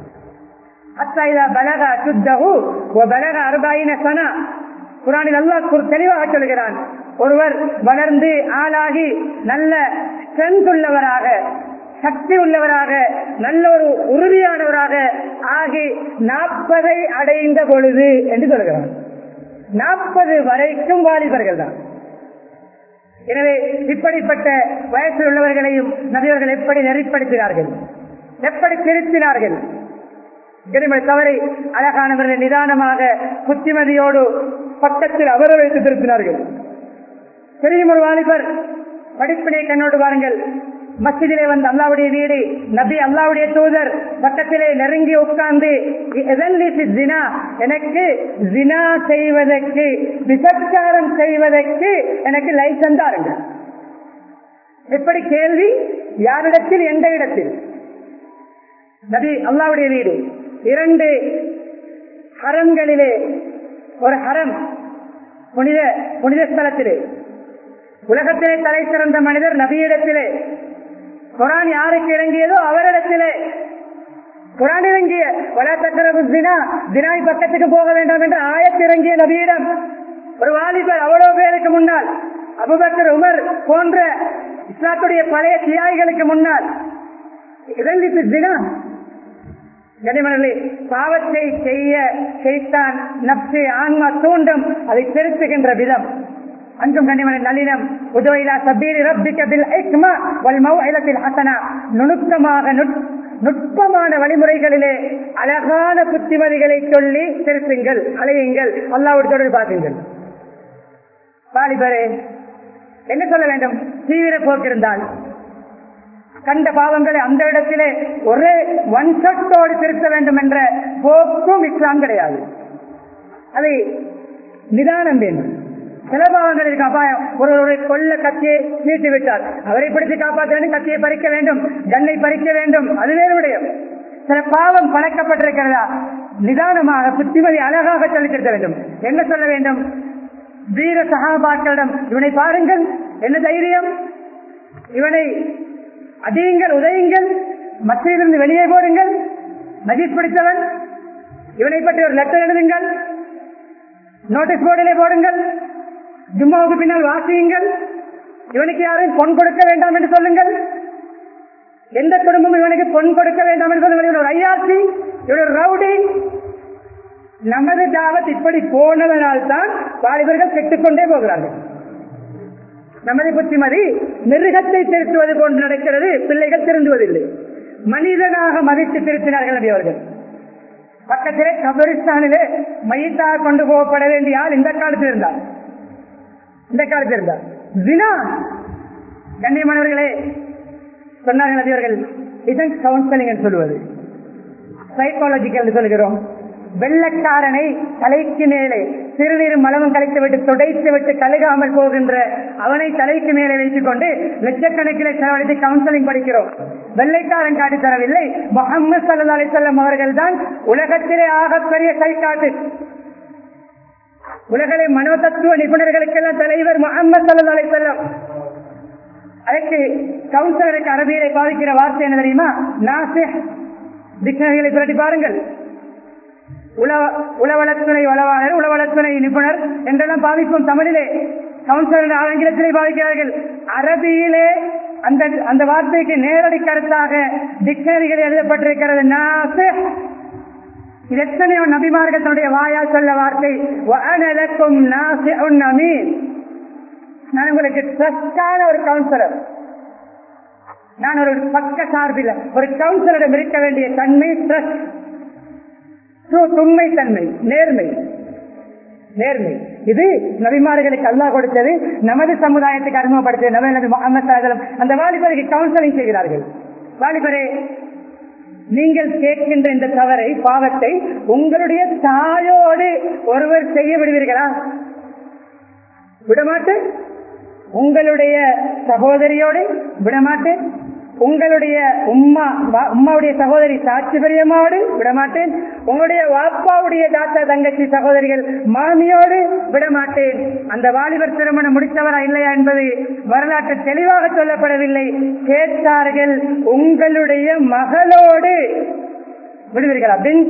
பலக சுத்தகு பலக அறுபாயின சனா குரானில் அல்லாஹ் தெளிவாக சொல்கிறான் ஒருவர் வளர்ந்து ஆளாகி நல்ல ஸ்ட்ரென்த் உள்ளவராக சக்தி உள்ளவராக நல்ல ஒரு உறுதியானவராக ஆகி நாற்பதை அடைந்த பொழுது என்று சொல்கிறான் நாற்பது வரைக்கும் வாலிபர்கள் தான் எனவே இப்படிப்பட்ட வயசில் உள்ளவர்களையும் நபியவர்கள் எப்படி நெறிப்படுத்தினார்கள் எப்படி திருத்தினார்கள் கிருமி தவறை அழகானவர்களை நிதானமாக புத்திமதியோடு பக்கத்தில் அவர வைத்து திருத்தினார்கள் பெரிய ஒரு வாலிபர் படிப்பினை கண்ணோடு வாருங்கள் மஸ்ஜிதிலே வந்து அல்லாவுடைய வீடு நபி அல்லாவுடைய தூதர் பக்கத்திலே நெருங்கி உட்கார்ந்து ஜினா எனக்கு ஜினா செய்வதற்கு விசச்சாரம் செய்வதற்கு எனக்கு லைசன்ஸ் தாருங்க எப்படி கேள்வி யாரிடத்தில் எந்த இடத்தில் நபி அல்லாவுடைய வீடு இரண்டு ஹரம்களிலே ஒரு ஹரம் புனித புனித ஸ்தலத்திலே உலகத்திலே தலை சிறந்த மனிதர் நபியிடத்திலே குரான் யாருக்கு இறங்கியதோ அவரிடத்திலே குரான் இறங்கிய வளர்த்தக்கரவு தினா தினாய் பக்கத்துக்கு போக வேண்டாம் என்று ஆயத்து இறங்கிய நபியிடம் ஒரு வாலிபர் அவ்வளவு பேருக்கு முன்னால் அபுபக்கர் உமர் போன்ற இஸ்லாத்துடைய பழைய தியாகிகளுக்கு முன்னால் இறங்கிட்டு தினா கனிமணி பாவத்தை செய்ய செய்தான் நப்சு ஆன்மா தூண்டும் அதை திருத்துகின்ற விதம் அன்றும் கனிமணி நளினம் உதவிலா சபீரி ரப்பிக்கபில் ஐக்மா வல் மௌஇலத்தில் ஹசனா நுணுக்கமாக நுட்பமான வழிமுறைகளிலே அழகான புத்திமதிகளை சொல்லி திருத்துங்கள் அலையுங்கள் அல்லாவோடு தொடர்பு பார்க்குங்கள் வாலிபரே என்ன சொல்ல வேண்டும் தீவிர போக்கிருந்தால் கண்ட பாவங்களை அந்த இடத்திலே ஒரே ஒன் ஷட்டோடு திருத்த வேண்டும் என்ற போக்கும் இஸ்லாம் கிடையாது அதை நிதானம் வேண்டும் சில பாவங்கள் இருக்கு அபாயம் ஒருவருடைய கொள்ள கத்தியை நீட்டி விட்டார் அவரை பிடித்து காப்பாற்ற வேண்டும் கத்தியை பறிக்க வேண்டும் கண்ணை பறிக்க வேண்டும் அது வேறு விடயம் சில பாவம் பழக்கப்பட்டிருக்கிறதா நிதானமாக புத்திமதி அழகாக சொல்லித் திருத்த வேண்டும் என்ன சொல்ல வேண்டும் வீர சகாபாக்களிடம் இவனை பாருங்கள் என்ன தைரியம் இவனை அதியுங்கள் உதயுங்கள் மத்தியிலிருந்து வெளியே போடுங்கள் மஜித் பிடித்தவன் இவனை பற்றி ஒரு லெட்டர் எழுதுங்கள் நோட்டீஸ் போர்டிலே போடுங்கள் ஜும்மாவுக்கு பின்னால் வாசியுங்கள் இவனுக்கு யாரும் பொன் கொடுக்க வேண்டாம் என்று சொல்லுங்கள் எந்த குடும்பமும் இவனுக்கு பொன் கொடுக்க வேண்டாம் என்று சொல்லுங்கள் இவன் ஒரு ஐயாசி இவன் ஒரு ரவுடி நமது தாவத் இப்படி போனதனால் தான் வாலிபர்கள் கெட்டுக்கொண்டே போகிறார்கள் நமது புத்திமதி மிருகத்தை திருத்துவது போன்று நடக்கிறது பிள்ளைகள் திருந்துவதில்லை மனிதனாக மதித்து திருத்தினார்கள் நபி அவர்கள் பக்கத்திலே கபரிஸ்தானிலே மையத்தாக கொண்டு போகப்பட வேண்டிய ஆள் இந்த காலத்தில் இருந்தார் இந்த காலத்தில் இருந்தார் ஜினா கண்ணியமானவர்களே சொன்னார்கள் நபி அவர்கள் இதன் கவுன்சிலிங் என்று சொல்லுவது சைக்காலஜிக்கல் என்று சொல்கிறோம் வெள்ளக்காரனை தலைக்கு மேலே சிறுநீர் மலமும் கலைத்து விட்டு துடைத்து விட்டு கழுகாமல் போகின்ற அவனை தலைக்கு மேலே வைத்துக் கொண்டு லட்சக்கணக்கில் செலவழித்து கவுன்சிலிங் படிக்கிறோம் வெள்ளைக்காரன் காட்டி தரவில்லை முகமது சல்லா அலிசல்லம் அவர்கள் தான் உலகத்திலே ஆகப்பெரிய சைக்காட்டு உலகிலே மனோதத்துவ நிபுணர்களுக்கெல்லாம் தலைவர் முகமது சல்லா அலிசல்லம் அதற்கு கவுன்சிலருக்கு அரபியலை பாதிக்கிற வார்த்தை என்ன தெரியுமா நாசே டிக்ஷனரிகளை புரட்டி பாருங்கள் உளவ உளவளத்துணை வளவாளர் உளவளத்துணை நிபுணர் என்றெல்லாம் பாதிக்கும் தமிழிலே கவுன்சிலர் ஆங்கிலத்திலே பாதிக்கிறார்கள் அரபியிலே அந்த அந்த வார்த்தைக்கு நேரடி கருத்தாக டிக்ஷனரிகள் எழுதப்பட்டிருக்கிறது நாசே இது எத்தனையோ நபிமார்கள் தன்னுடைய வாயால் சொல்ல வார்த்தை வஅனலக்கும் நாசிஉன் அமீன் நான் உங்களுக்கு ட்ரஸ்டான ஒரு கவுன்சிலர் நான் ஒரு பக்க சார்பில் ஒரு கவுன்சிலரிடம் இருக்க வேண்டிய தன்மை ட்ரஸ்ட் உண்மை தன்மை நேர்மை நேர்மை இது நபிமார்களுக்கு அல்லாஹ் கொடுத்தது நமது சமுதாயத்துக்கு அறிமுகப்படுத்திய நபி முகமது அந்த வாலிபருக்கு கவுன்சிலிங் செய்கிறார்கள் வாலிபரே நீங்கள் கேட்கின்ற இந்த தவறை பாவத்தை உங்களுடைய தாயோடு ஒருவர் செய்ய விடுவீர்களா விடமாட்டேன் உங்களுடைய சகோதரியோடு விடமாட்டேன் உங்களுடைய உம்மா உம்மாவுடைய சகோதரி சாட்சி பெரியம்மாவோடு விடமாட்டேன் உங்களுடைய வாப்பாவுடைய தாத்தா தங்கச்சி சகோதரிகள் மாமியோடு விடமாட்டேன் அந்த வாலிபர் திருமணம் முடித்தவரா இல்லையா என்பது வரலாற்று தெளிவாக சொல்லப்படவில்லை கேட்டார்கள் உங்களுடைய மகளோடு விடுவீர்களா பின்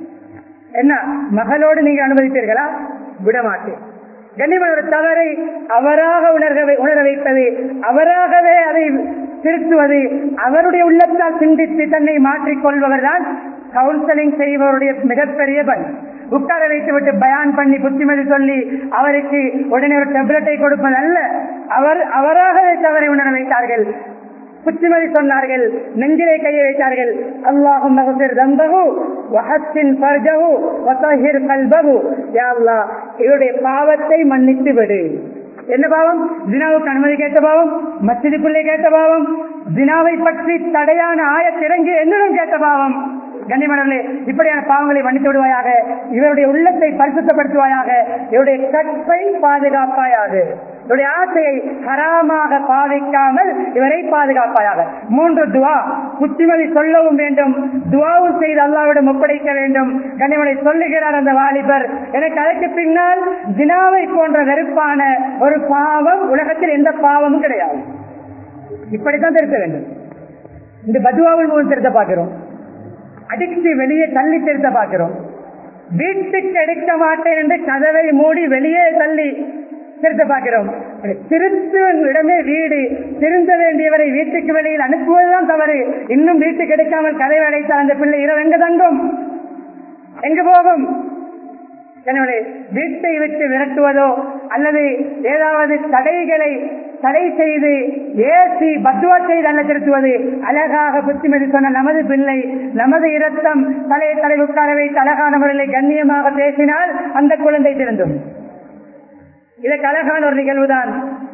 என்ன மகளோடு நீங்கள் அனுமதித்தீர்களா விடமாட்டேன் கண்ணியமான ஒரு தவறை அவராக உணர்க உணர வைப்பது அவராகவே அதை திருத்துவது அவருடைய உள்ளத்தால் சிந்தித்து தன்னை மாற்றிக் கொள்பவர் தான் கவுன்சிலிங் செய்பவருடைய மிகப்பெரிய பண் உட்கார வைத்து விட்டு பயான் பண்ணி புத்திமதி சொல்லி அவருக்கு உடனே ஒரு டெப்லெட்டை கொடுப்பது அல்ல அவர் அவராகவே தவறை உணர வைத்தார்கள் புத்திமதி சொன்னார்கள் நெஞ்சிலே கையை வைத்தார்கள் அல்லாஹும் மகசிர் தம்பகு வஹத்தின் பர்ஜகு வசஹிர் கல்பகு யா அல்லாஹ் இவருடைய பாவத்தை மன்னித்து விடு என்ன பாவம் தினாவுக்கு அனுமதி கேட்ட பாவம் மசிதிக்குள்ளே கேட்ட பாவம் தினாவை பற்றி தடையான ஆயத்திறங்கி என்னிடம் கேட்ட பாவம் கண்ணிமணர்களே இப்படியான பாவங்களை மன்னித்து விடுவாயாக இவருடைய உள்ளத்தை பரிசுத்தப்படுத்துவாயாக இவருடைய கற்பை பாதுகாப்பாயாக இவருடைய ஆசையை ஹராமாக பாதிக்காமல் இவரை பாதுகாப்பாயாக மூன்று துவா புத்திமதி சொல்லவும் வேண்டும் துவாவும் செய்து அல்லாவிடம் ஒப்படைக்க வேண்டும் கண்ணிமனை சொல்லுகிறார் அந்த வாலிபர் எனக்கு அதற்கு பின்னால் தினாவை போன்ற வெறுப்பான ஒரு பாவம் உலகத்தில் எந்த பாவமும் கிடையாது இப்படித்தான் திருத்த வேண்டும் இந்த பதுவாவில் மூலம் திருத்த பார்க்கிறோம் அடித்து வெளியே தள்ளி திருத்த பார்க்கிறோம் வீட்டுக்கு எடுக்க மாட்டேன் என்று கதவை மூடி வெளியே தள்ளி திருத்த பார்க்கிறோம் திருத்தும் இடமே வீடு திருந்த வேண்டியவரை வீட்டுக்கு வெளியில் அனுப்புவதுதான் தவறு இன்னும் வீட்டுக்கு எடுக்காமல் கதவை அடைத்தால் அந்த பிள்ளை இரவு எங்க தங்கும் எங்கு போகும் எனவே வீட்டை விட்டு விரட்டுவதோ அல்லது ஏதாவது தடைகளை தடை செய்து ஏசி பத்துவா செய்து அல்ல திருத்துவது அழகாக புத்திமதி சொன்ன நமது பிள்ளை நமது இரத்தம் தலையை தலை உட்கார வைத்து அழகான முறையில் கண்ணியமாக பேசினால் அந்த குழந்தை திருந்தும் இதற்கு அழகான ஒரு நிகழ்வுதான்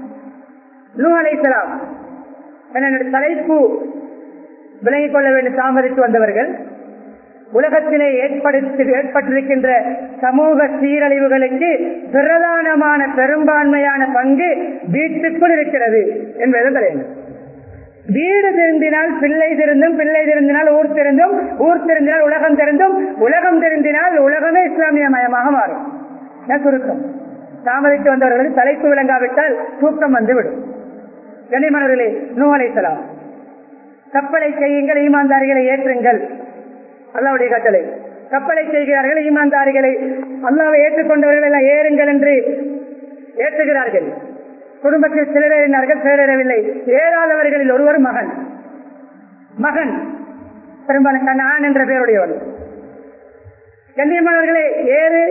நூ அலைசலாம் என்னுடைய தலைப்பு விளங்கிக் கொள்ள வேண்டும் தாமதித்து வந்தவர்கள் உலகத்திலே ஏற்படுத்தி ஏற்பட்டிருக்கின்ற சமூக சீரழிவுகளுக்கு பிரதானமான பெரும்பான்மையான பங்கு வீட்டுக்குள் இருக்கிறது என்பது தலைவர் வீடு திருந்தினால் பிள்ளை திருந்தும் பிள்ளை திருந்தினால் ஊர் திருந்தும் ஊர் திருந்தினால் உலகம் திருந்தும் உலகம் திருந்தினால் உலகமே இஸ்லாமிய மயமாக மாறும் சுருக்கம் தாமதித்து வந்தவர்களுக்கு தலைப்பு விளங்காவிட்டால் தூக்கம் வந்துவிடும் கனிமணர்களே நூலைசலாம் கப்பலை செய்யுங்கள் ஈமாந்தாரிகளை ஏற்றுங்கள் அல்லாவுடைய கட்டளை கப்பலை செய்கிறார்கள் ஈமாந்தாரிகளை அல்லாவை ஏற்றுக்கொண்டவர்கள் எல்லாம் ஏறுங்கள் என்று ஏற்றுகிறார்கள் குடும்பத்தில் சிலர் ஏறினார்கள் சிலர் ஏறவில்லை ஏறாதவர்களில் ஒருவர் மகன் மகன் பெரும்பாலும் கண்ணான் என்ற பெயருடையவர் கண்ணியமானவர்களே ஏறு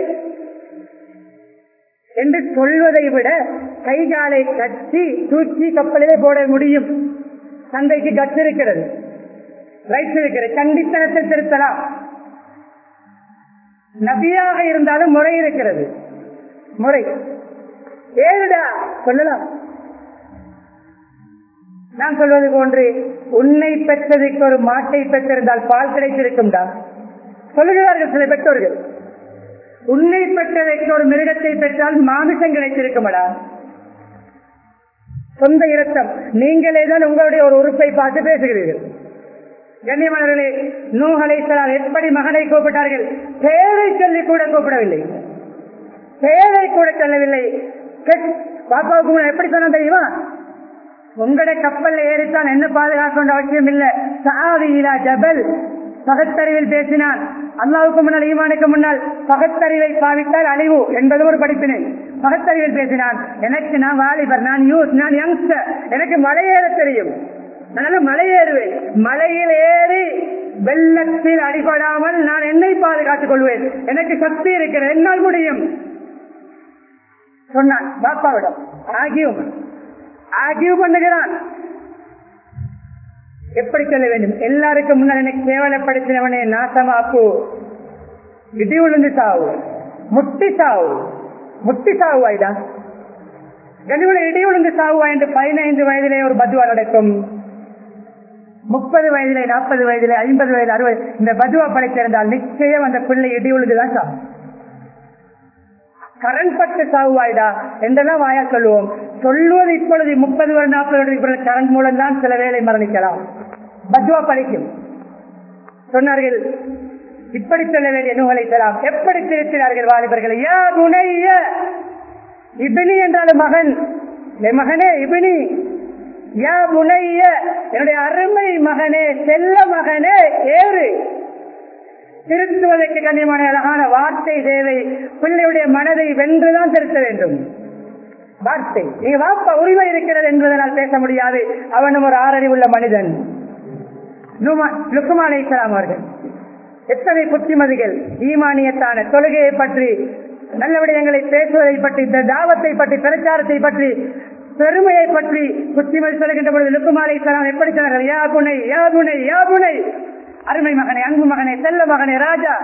என்று சொல்வதை விட கைகாலை கட்டி தூக்கி கப்பலிலே போட முடியும் தந்தைக்கு கட்டு இருக்கிறது ரைட் இருக்கிறது கண்டித்தனத்தை திருத்தலாம் நபியாக இருந்தாலும் முறை இருக்கிறது முறை ஏழுடா சொல்லலாம் நான் சொல்வது போன்று உன்னை பெற்றதுக்கு ஒரு மாட்டை பெற்றிருந்தால் பால் கிடைத்திருக்கும்டா சொல்லுகிறார்கள் சில பெற்றோர்கள் உன்னை பெற்றதைக்கு ஒரு மிருகத்தை பெற்றால் மாமிசம் கிடைத்திருக்குமடா சொந்த இரத்தம் நீங்களே தான் உங்களுடைய ஒரு உறுப்பை பார்த்து பேசுகிறீர்கள் கண்ணியமானவர்களே நூகலை எப்படி மகனை கூப்பிட்டார்கள் பெயரை சொல்லி கூட கூப்பிடவில்லை பெயரை கூட சொல்லவில்லை பாப்பாவுக்கு எப்படி சொன்ன தெரியுமா உங்களுடைய கப்பல்ல ஏறித்தான் என்ன பாதுகாக்க வேண்டிய அவசியம் இல்ல சாவியிலா ஜபல் பகத்தறிவில் பேசினான் அல்லாவுக்கு முன்னால் ஈமானுக்கு முன்னால் பகத்தறிவை பாவித்தால் அழிவு என்பது ஒரு படிப்பினை பகத்தறிவில் பேசினான் எனக்கு நான் வாலிபர் நான் யூத் நான் யங்ஸ்டர் எனக்கு மலையேற தெரியும் அதனால மலையேறுவேன் மலையில் ஏறி வெள்ளத்தில் அடிபடாமல் நான் என்னை பாதுகாத்துக் கொள்வேன் எனக்கு சக்தி இருக்கிறது என்னால் முடியும் சொன்னான் பாப்பாவிடம் ஆகியூ ஆகியூ பண்ணுகிறான் எப்படி சொல்ல வேண்டும் எல்லாருக்கும் முன்னால் எனக்கு கேவலப்படுத்தினவனே நாசமாப்பு இடி விழுந்து சாவு முட்டி சாவு முட்டி சாவுவாய்டா கனிவுல இடி விழுந்து சாவுவா என்று பதினைந்து வயதிலே ஒரு பதுவா நடக்கும் முப்பது வயதிலே நாற்பது வயதிலே ஐம்பது வயது அறுபது இந்த பதுவா படைத்திருந்தால் நிச்சயம் அந்த பிள்ளை இடி விழுந்துதான் சாவு கரண் பட்டு சாவுவாய்டா என்றெல்லாம் வாயா சொல்லுவோம் சொல்லுவது இப்பொழுது முப்பது வருடம் நாற்பது வருடம் கரண் மூலம் தான் சில வேலை மரணிக்கலாம் பத்வா பழிக்கும் சொன்னார்கள் இப்படி சொல்ல வேண்டிய நூலை தரலாம் எப்படி திருத்தினார்கள் வாலிபர்களை யா குணைய இபினி என்றாலும் மகன் என் மகனே இபினி யா முனைய என்னுடைய அருமை மகனே செல்ல மகனே ஏறு திருத்துவதற்கு கண்ணியமான அழகான வார்த்தை தேவை பிள்ளையுடைய மனதை வென்றுதான் திருத்த வேண்டும் வார்த்தை நீங்க வாப்பா உரிமை இருக்கிறது என்பதனால் பேச முடியாது அவனும் ஒரு ஆறறிவுள்ள மனிதன் லுக்குமாலை அவர்கள் எத்தனை புத்திமதிகள் ஈமானியத்தான தொழுகையை பற்றி நல்ல விடயங்களை பேசுவதை பற்றி இந்த தாவத்தை பற்றி பிரச்சாரத்தை பற்றி பெருமையை பற்றி புத்திமதி சொல்கின்ற பொழுது லுக்குமாலை எப்படி சொன்னார்கள் யா புனை யா புனை யா புனை அருமை மகனே அன்பு மகனே செல்ல மகனே ராஜா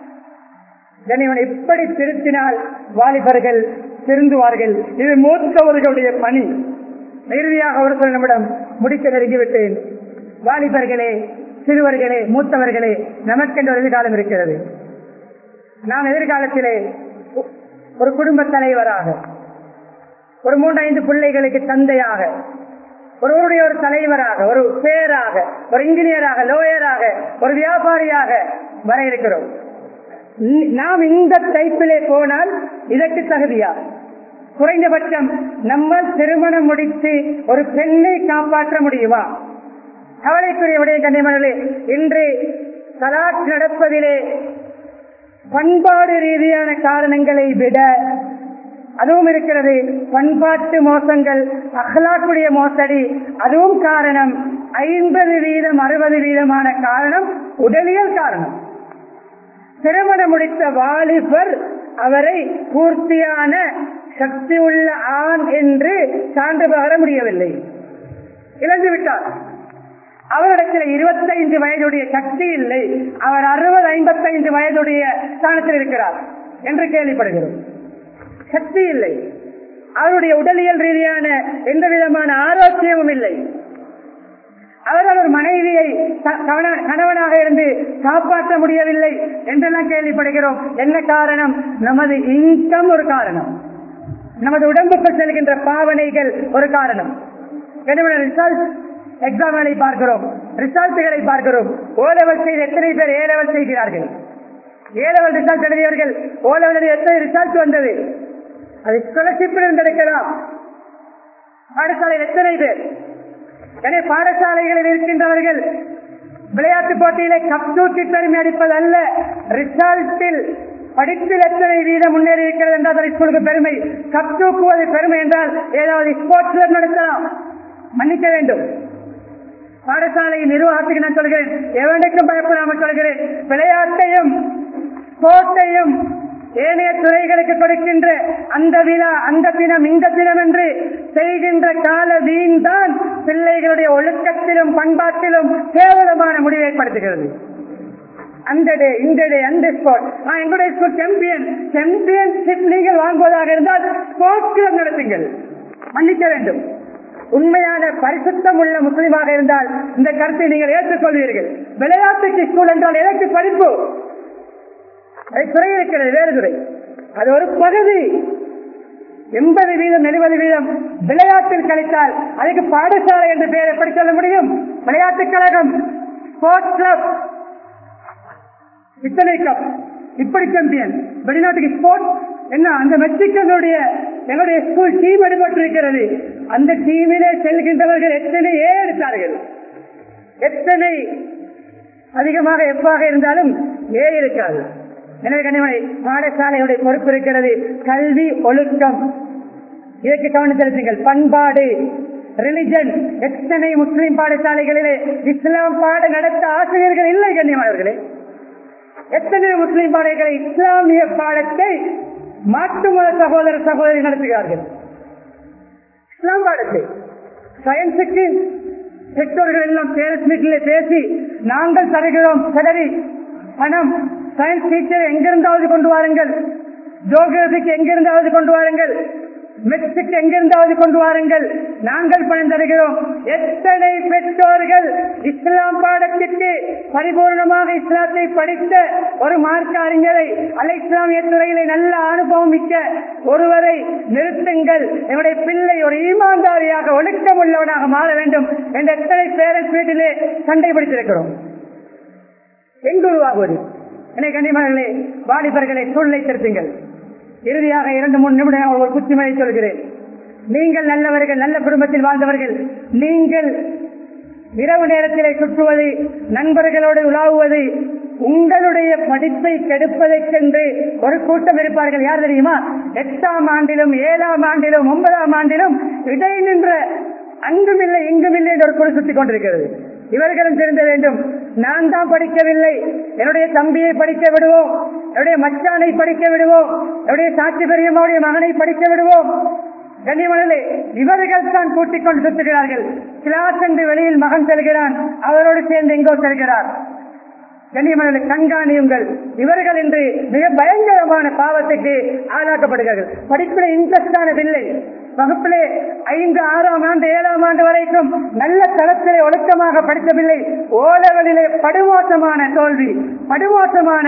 ஜனிவன் எப்படி திருத்தினால் வாலிபர்கள் திருந்துவார்கள் இது மூத்தவர்களுடைய பணி இறுதியாக ஒரு சில நிமிடம் முடிக்க நெருங்கிவிட்டேன் வாலிபர்களே சிறுவர்களே மூத்தவர்களே நமக்கென்ற ஒரு எதிர்காலம் இருக்கிறது நாம் எதிர்காலத்திலே ஒரு குடும்ப தலைவராக ஒரு மூன்று ஐந்து பிள்ளைகளுக்கு தந்தையாக ஒருவருடைய ஒரு தலைவராக ஒரு பேராக ஒரு இன்ஜினியராக லோயராக ஒரு வியாபாரியாக வர இருக்கிறோம் நாம் இந்த டைப்பிலே போனால் இதற்கு தகுதியா குறைந்தபட்சம் நம்ம திருமணம் முடித்து ஒரு பெண்ணை காப்பாற்ற முடியுமா கவலைக்குரிய விடைய கண்ணியமனே இன்று தலாக் நடப்பதிலே பண்பாடு ரீதியான காரணங்களை விட அதுவும் இருக்கிறது பண்பாட்டு மோசங்கள் அகலாக்குடைய மோசடி அதுவும் காரணம் ஐம்பது வீதம் அறுபது வீதமான காரணம் உடலியல் காரணம் திருமணம் முடித்த வாலிபர் அவரை பூர்த்தியான சக்தி உள்ள ஆண் என்று சான்று பகர முடியவில்லை இழந்து விட்டார் அவரிடத்தில் இருபத்தைந்து வயதுடைய சக்தி இல்லை அவர் அறுபது ஐம்பத்தைந்து வயதுடைய ஸ்தானத்தில் இருக்கிறார் என்று கேள்விப்படுகிறோம் சக்தி இல்லை அவருடைய உடலியல் ரீதியான எந்த விதமான ஆரோக்கியமும் இல்லை அவர்கள் ஒரு மனைவியை கணவனாக இருந்து காப்பாற்ற முடியவில்லை என்றெல்லாம் கேள்விப்படுகிறோம் என்ன காரணம் நமது இன்கம் ஒரு காரணம் நமது உடம்புக்குள் செல்கின்ற பாவனைகள் ஒரு காரணம் ரிசல்ட் எக்ஸாம்களை பார்க்கிறோம் ரிசல்ட்டுகளை பார்க்கிறோம் ஓ லெவல் செய்த எத்தனை பேர் ஏ லெவல் செய்கிறார்கள் ஏ லெவல் ரிசல்ட் எழுதியவர்கள் ஓ லெவல் எத்தனை ரிசல்ட் வந்தது அது ஸ்காலர்ஷிப்பில் கிடைக்கலாம் பாடசாலையில் எத்தனை பேர் எனவே பாடசாலைகளில் இருக்கின்றவர்கள் விளையாட்டு போட்டியிலே கப் தூக்கி பெருமை அடிப்பது அல்ல ரிசல்ட்டில் படிப்பில் எத்தனை வீதம் முன்னேறி இருக்கிறது என்றால் ஸ்கூலுக்கு பெருமை கப் தூக்குவது பெருமை என்றால் ஏதாவது ஸ்போர்ட்ஸ் நடத்தலாம் மன்னிக்க வேண்டும் பாடசாலையின் நிர்வாகத்துக்கு நான் சொல்கிறேன் எவனுக்கும் பயப்படாமல் சொல்கிறேன் விளையாட்டையும் ஸ்போர்ட்டையும் ஏனைய துறைகளுக்கு கொடுக்கின்ற அந்த விழா அந்த தினம் இந்த தினம் என்று செய்கின்ற கால வீண் தான் பிள்ளைகளுடைய ஒழுக்கத்திலும் பண்பாட்டிலும் கேவலமான முடிவை ஏற்படுத்துகிறது அந்த டே இந்த டே அந்த ஸ்போர்ட் எங்களுடைய ஸ்கூல் சாம்பியன் சாம்பியன்ஷிப் நீங்கள் வாங்குவதாக இருந்தால் ஸ்போர்ட்ஸ் கிளப் நடத்துங்கள் மன்னிக்க வேண்டும் உண்மையான பரிசுத்தம் உள்ள முஸ்லீமாக இருந்தால் இந்த கருத்தை நீங்கள் ஏற்றுக்கொள்வீர்கள் விளையாட்டுக்கு ஸ்கூல் என்றால் எதற்கு படிப்பு துறை இருக்கிறது வேறு துறை அது ஒரு பகுதி எண்பது வீதம் எழுபது வீதம் விளையாட்டில் கழித்தால் அதுக்கு பாடசாலை என்று பெயர் எப்படி சொல்ல முடியும் விளையாட்டுக் கழகம் ஸ்போர்ட்ஸ் கிளப் இத்தனை கப் இப்படி சாம்பியன் வெளிநாட்டுக்கு ஸ்போர்ட்ஸ் என்ன அந்த மெக்சிகனுடைய எங்களுடைய ஸ்கூல் டீம் எடுபட்டிருக்கிறது அந்த டீமிலே செல்கின்றவர்கள் எத்தனை ஏ எடுத்தார்கள் எத்தனை அதிகமாக எவ்வாக இருந்தாலும் ஏ இருக்காது எனவே கண்ணியமனை பாடசாலையுடைய பொறுப்பு இருக்கிறது கல்வி ஒழுக்கம் இதற்கு கவனம் செலுத்துங்கள் பண்பாடு ரிலிஜன் எத்தனை முஸ்லிம் பாடசாலைகளிலே இஸ்லாம் பாட நடத்த ஆசிரியர்கள் இல்லை கண்ணியமானவர்களே எத்தனை முஸ்லிம் பாடங்களை இஸ்லாமிய பாடத்தை மாற்று மத சகோதர சகோதரி நடத்துகிறார்கள் இஸ்லாம் பாடத்தை சயின்ஸுக்கு பெற்றோர்கள் எல்லாம் பேரண்ட்ஸ் மீட்டிலே பேசி நாங்கள் தருகிறோம் செலவி பணம் சயின்ஸ் டீச்சர் எங்கிருந்தாவது கொண்டு வாருங்கள் ஜோகிரபிக்கு எங்கிருந்தாவது கொண்டு வாருங்கள் மெட்ஸுக்கு எங்கிருந்தாவது கொண்டு வாருங்கள் நாங்கள் பணம் தருகிறோம் எத்தனை பெற்றோர்கள் இஸ்லாம் பாடத்திற்கு பரிபூர்ணமாக இஸ்லாத்தை படித்த ஒரு மார்க்க அறிஞரை அல்ல இஸ்லாமிய துறையிலே நல்ல அனுபவம் மிக்க ஒருவரை நிறுத்துங்கள் என்னுடைய பிள்ளை ஒரு ஈமான்தாரியாக ஒழுக்கம் உள்ளவனாக மாற வேண்டும் என்ற எத்தனை பேரண்ட்ஸ் வீட்டிலே சண்டை பிடித்திருக்கிறோம் எங்கு உருவாகுவது என்னை கண்ணியமானங்களே வாலிபர்களை சூழ்நிலை திருத்துங்கள் இறுதியாக இரண்டு மூணு நிமிடம் ஒரு குச்சிமலை சொல்கிறேன் நீங்கள் நல்லவர்கள் நல்ல குடும்பத்தில் வாழ்ந்தவர்கள் நீங்கள் இரவு நேரத்திலே சுற்றுவது நண்பர்களோடு உலாவுவது உங்களுடைய படிப்பை கெடுப்பதற்கென்று ஒரு கூட்டம் இருப்பார்கள் யார் தெரியுமா எட்டாம் ஆண்டிலும் ஏழாம் ஆண்டிலும் ஒன்பதாம் ஆண்டிலும் இடை நின்ற அங்குமில்லை இங்குமில்லை என்று ஒரு குழு சுத்திக் கொண்டிருக்கிறது இவர்களும் திருந்த வேண்டும் நான் தான் படிக்கவில்லை என்னுடைய தம்பியை படிக்க விடுவோம் என்னுடைய மச்சானை படிக்க விடுவோம் என்னுடைய சாட்சி பெரியம்மாவுடைய மகனை படிக்க விடுவோம் கண்ணியமனே இவர்கள் தான் கூட்டிக் கொண்டு சுத்துகிறார்கள் கிளாஸ் என்று வெளியில் மகன் செல்கிறான் அவரோடு சேர்ந்து எங்கோ செல்கிறார் கண்ணியமனே கண்காணியுங்கள் இவர்கள் இன்று மிக பயங்கரமான பாவத்துக்கு ஆளாக்கப்படுகிறார்கள் படிப்பில் இன்ட்ரெஸ்டான இல்லை வகுப்பிலே ஐந்து ஆறாம் ஆண்டு ஏழாம் ஆண்டு வரைக்கும் நல்ல தளத்திலே ஒழுக்கமாக படிக்கவில்லை ஓலவலிலே படுமோசமான தோல்வி படுமோசமான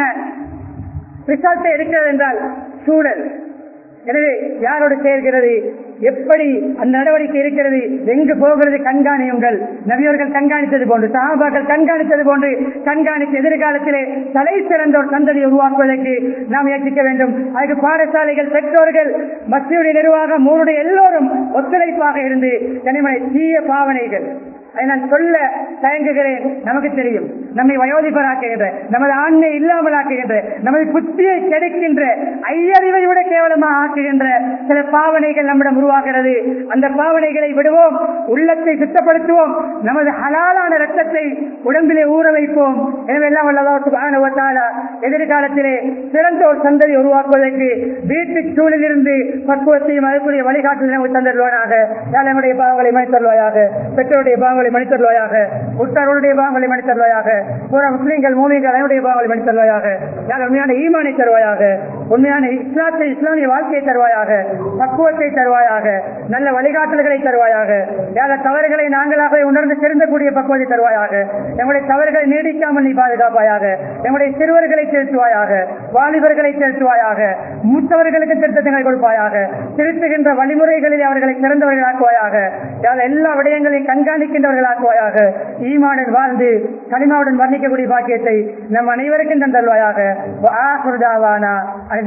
ரிசல்ட் இருக்கிறது என்றால் சூழல் எனவே யாரோடு சேர்கிறது எப்படி அந்த நடவடிக்கை இருக்கிறது எங்கு போகிறது கண்காணியுங்கள் நபியவர்கள் கண்காணித்தது போன்று சகாபாக்கள் கண்காணித்தது போன்று கண்காணித்து எதிர்காலத்திலே தலை சிறந்த ஒரு சந்ததியை உருவாக்குவதற்கு நாம் முயற்சிக்க வேண்டும் அதுக்கு பாடசாலைகள் பெற்றோர்கள் மத்தியுடைய நிர்வாகம் ஊருடைய எல்லோரும் ஒத்துழைப்பாக இருந்து தனிமனை தீய பாவனைகள் அதை நான் சொல்ல தயங்குகிறேன் நமக்கு தெரியும் நம்மை வயோதிபராக்குகின்ற நமது ஆண்மை இல்லாமல் ஆக்குகின்ற நமது புத்தியை கெடுக்கின்ற ஐயறிவை விட கேவலமாக ஆக்குகின்ற சில பாவனைகள் நம்மிடம் உருவாகிறது அந்த பாவனைகளை விடுவோம் உள்ளத்தை சுத்தப்படுத்துவோம் நமது ஹலாலான ரத்தத்தை உடம்பிலே ஊற வைப்போம் எனவே எல்லாம் வல்லதா எதிர்காலத்திலே சிறந்த ஒரு சந்ததி உருவாக்குவதற்கு வீட்டு சூழலிருந்து பக்குவத்தையும் அதற்குரிய வழிகாட்டுதலை நமக்கு தந்தருவானாக நம்முடைய பாவங்களை மனிதருவாயாக பெற்றோருடைய பாவங்களை மனிதருவாயாக உற்றாருடைய பாவங்களை மனிதருவாயாக புற முஸ்லீம்கள் மூலிகள் அவருடைய பாவங்களை மனிதருவாயாக யார் உண்மையான ஈமானை தருவாயாக உண்மையான இஸ்லாத்தை இஸ்லாமிய வாழ்க்கையை தருவாயாக பக்குவத்தை தருவாயாக நல்ல வழிகாட்டல்களை தருவாயாக யார தவறுகளை நாங்களாகவே உணர்ந்து திருந்தக்கூடிய பக்குவத்தை தருவாயாக எங்களுடைய தவறுகளை நீடிக்காமல் நீ பாதுகாப்பாயாக எங்களுடைய சிறுவர்களை திருத்துவாயாக வாலிபர்களை திருத்துவாயாக மூத்தவர்களுக்கு திருத்தங்களை கொடுப்பாயாக திருத்துகின்ற வழிமுறைகளில் அவர்களை சிறந்தவர்களாக்குவாயாக யார் எல்லா விடயங்களையும் கண்காணிக்கின்றவர்களாக்குவாயாக ஈமானுடன் வாழ்ந்து கனிமாவுடன் வர்ணிக்கக்கூடிய பாக்கியத்தை நம் அனைவருக்கும் தந்தல்வாயாக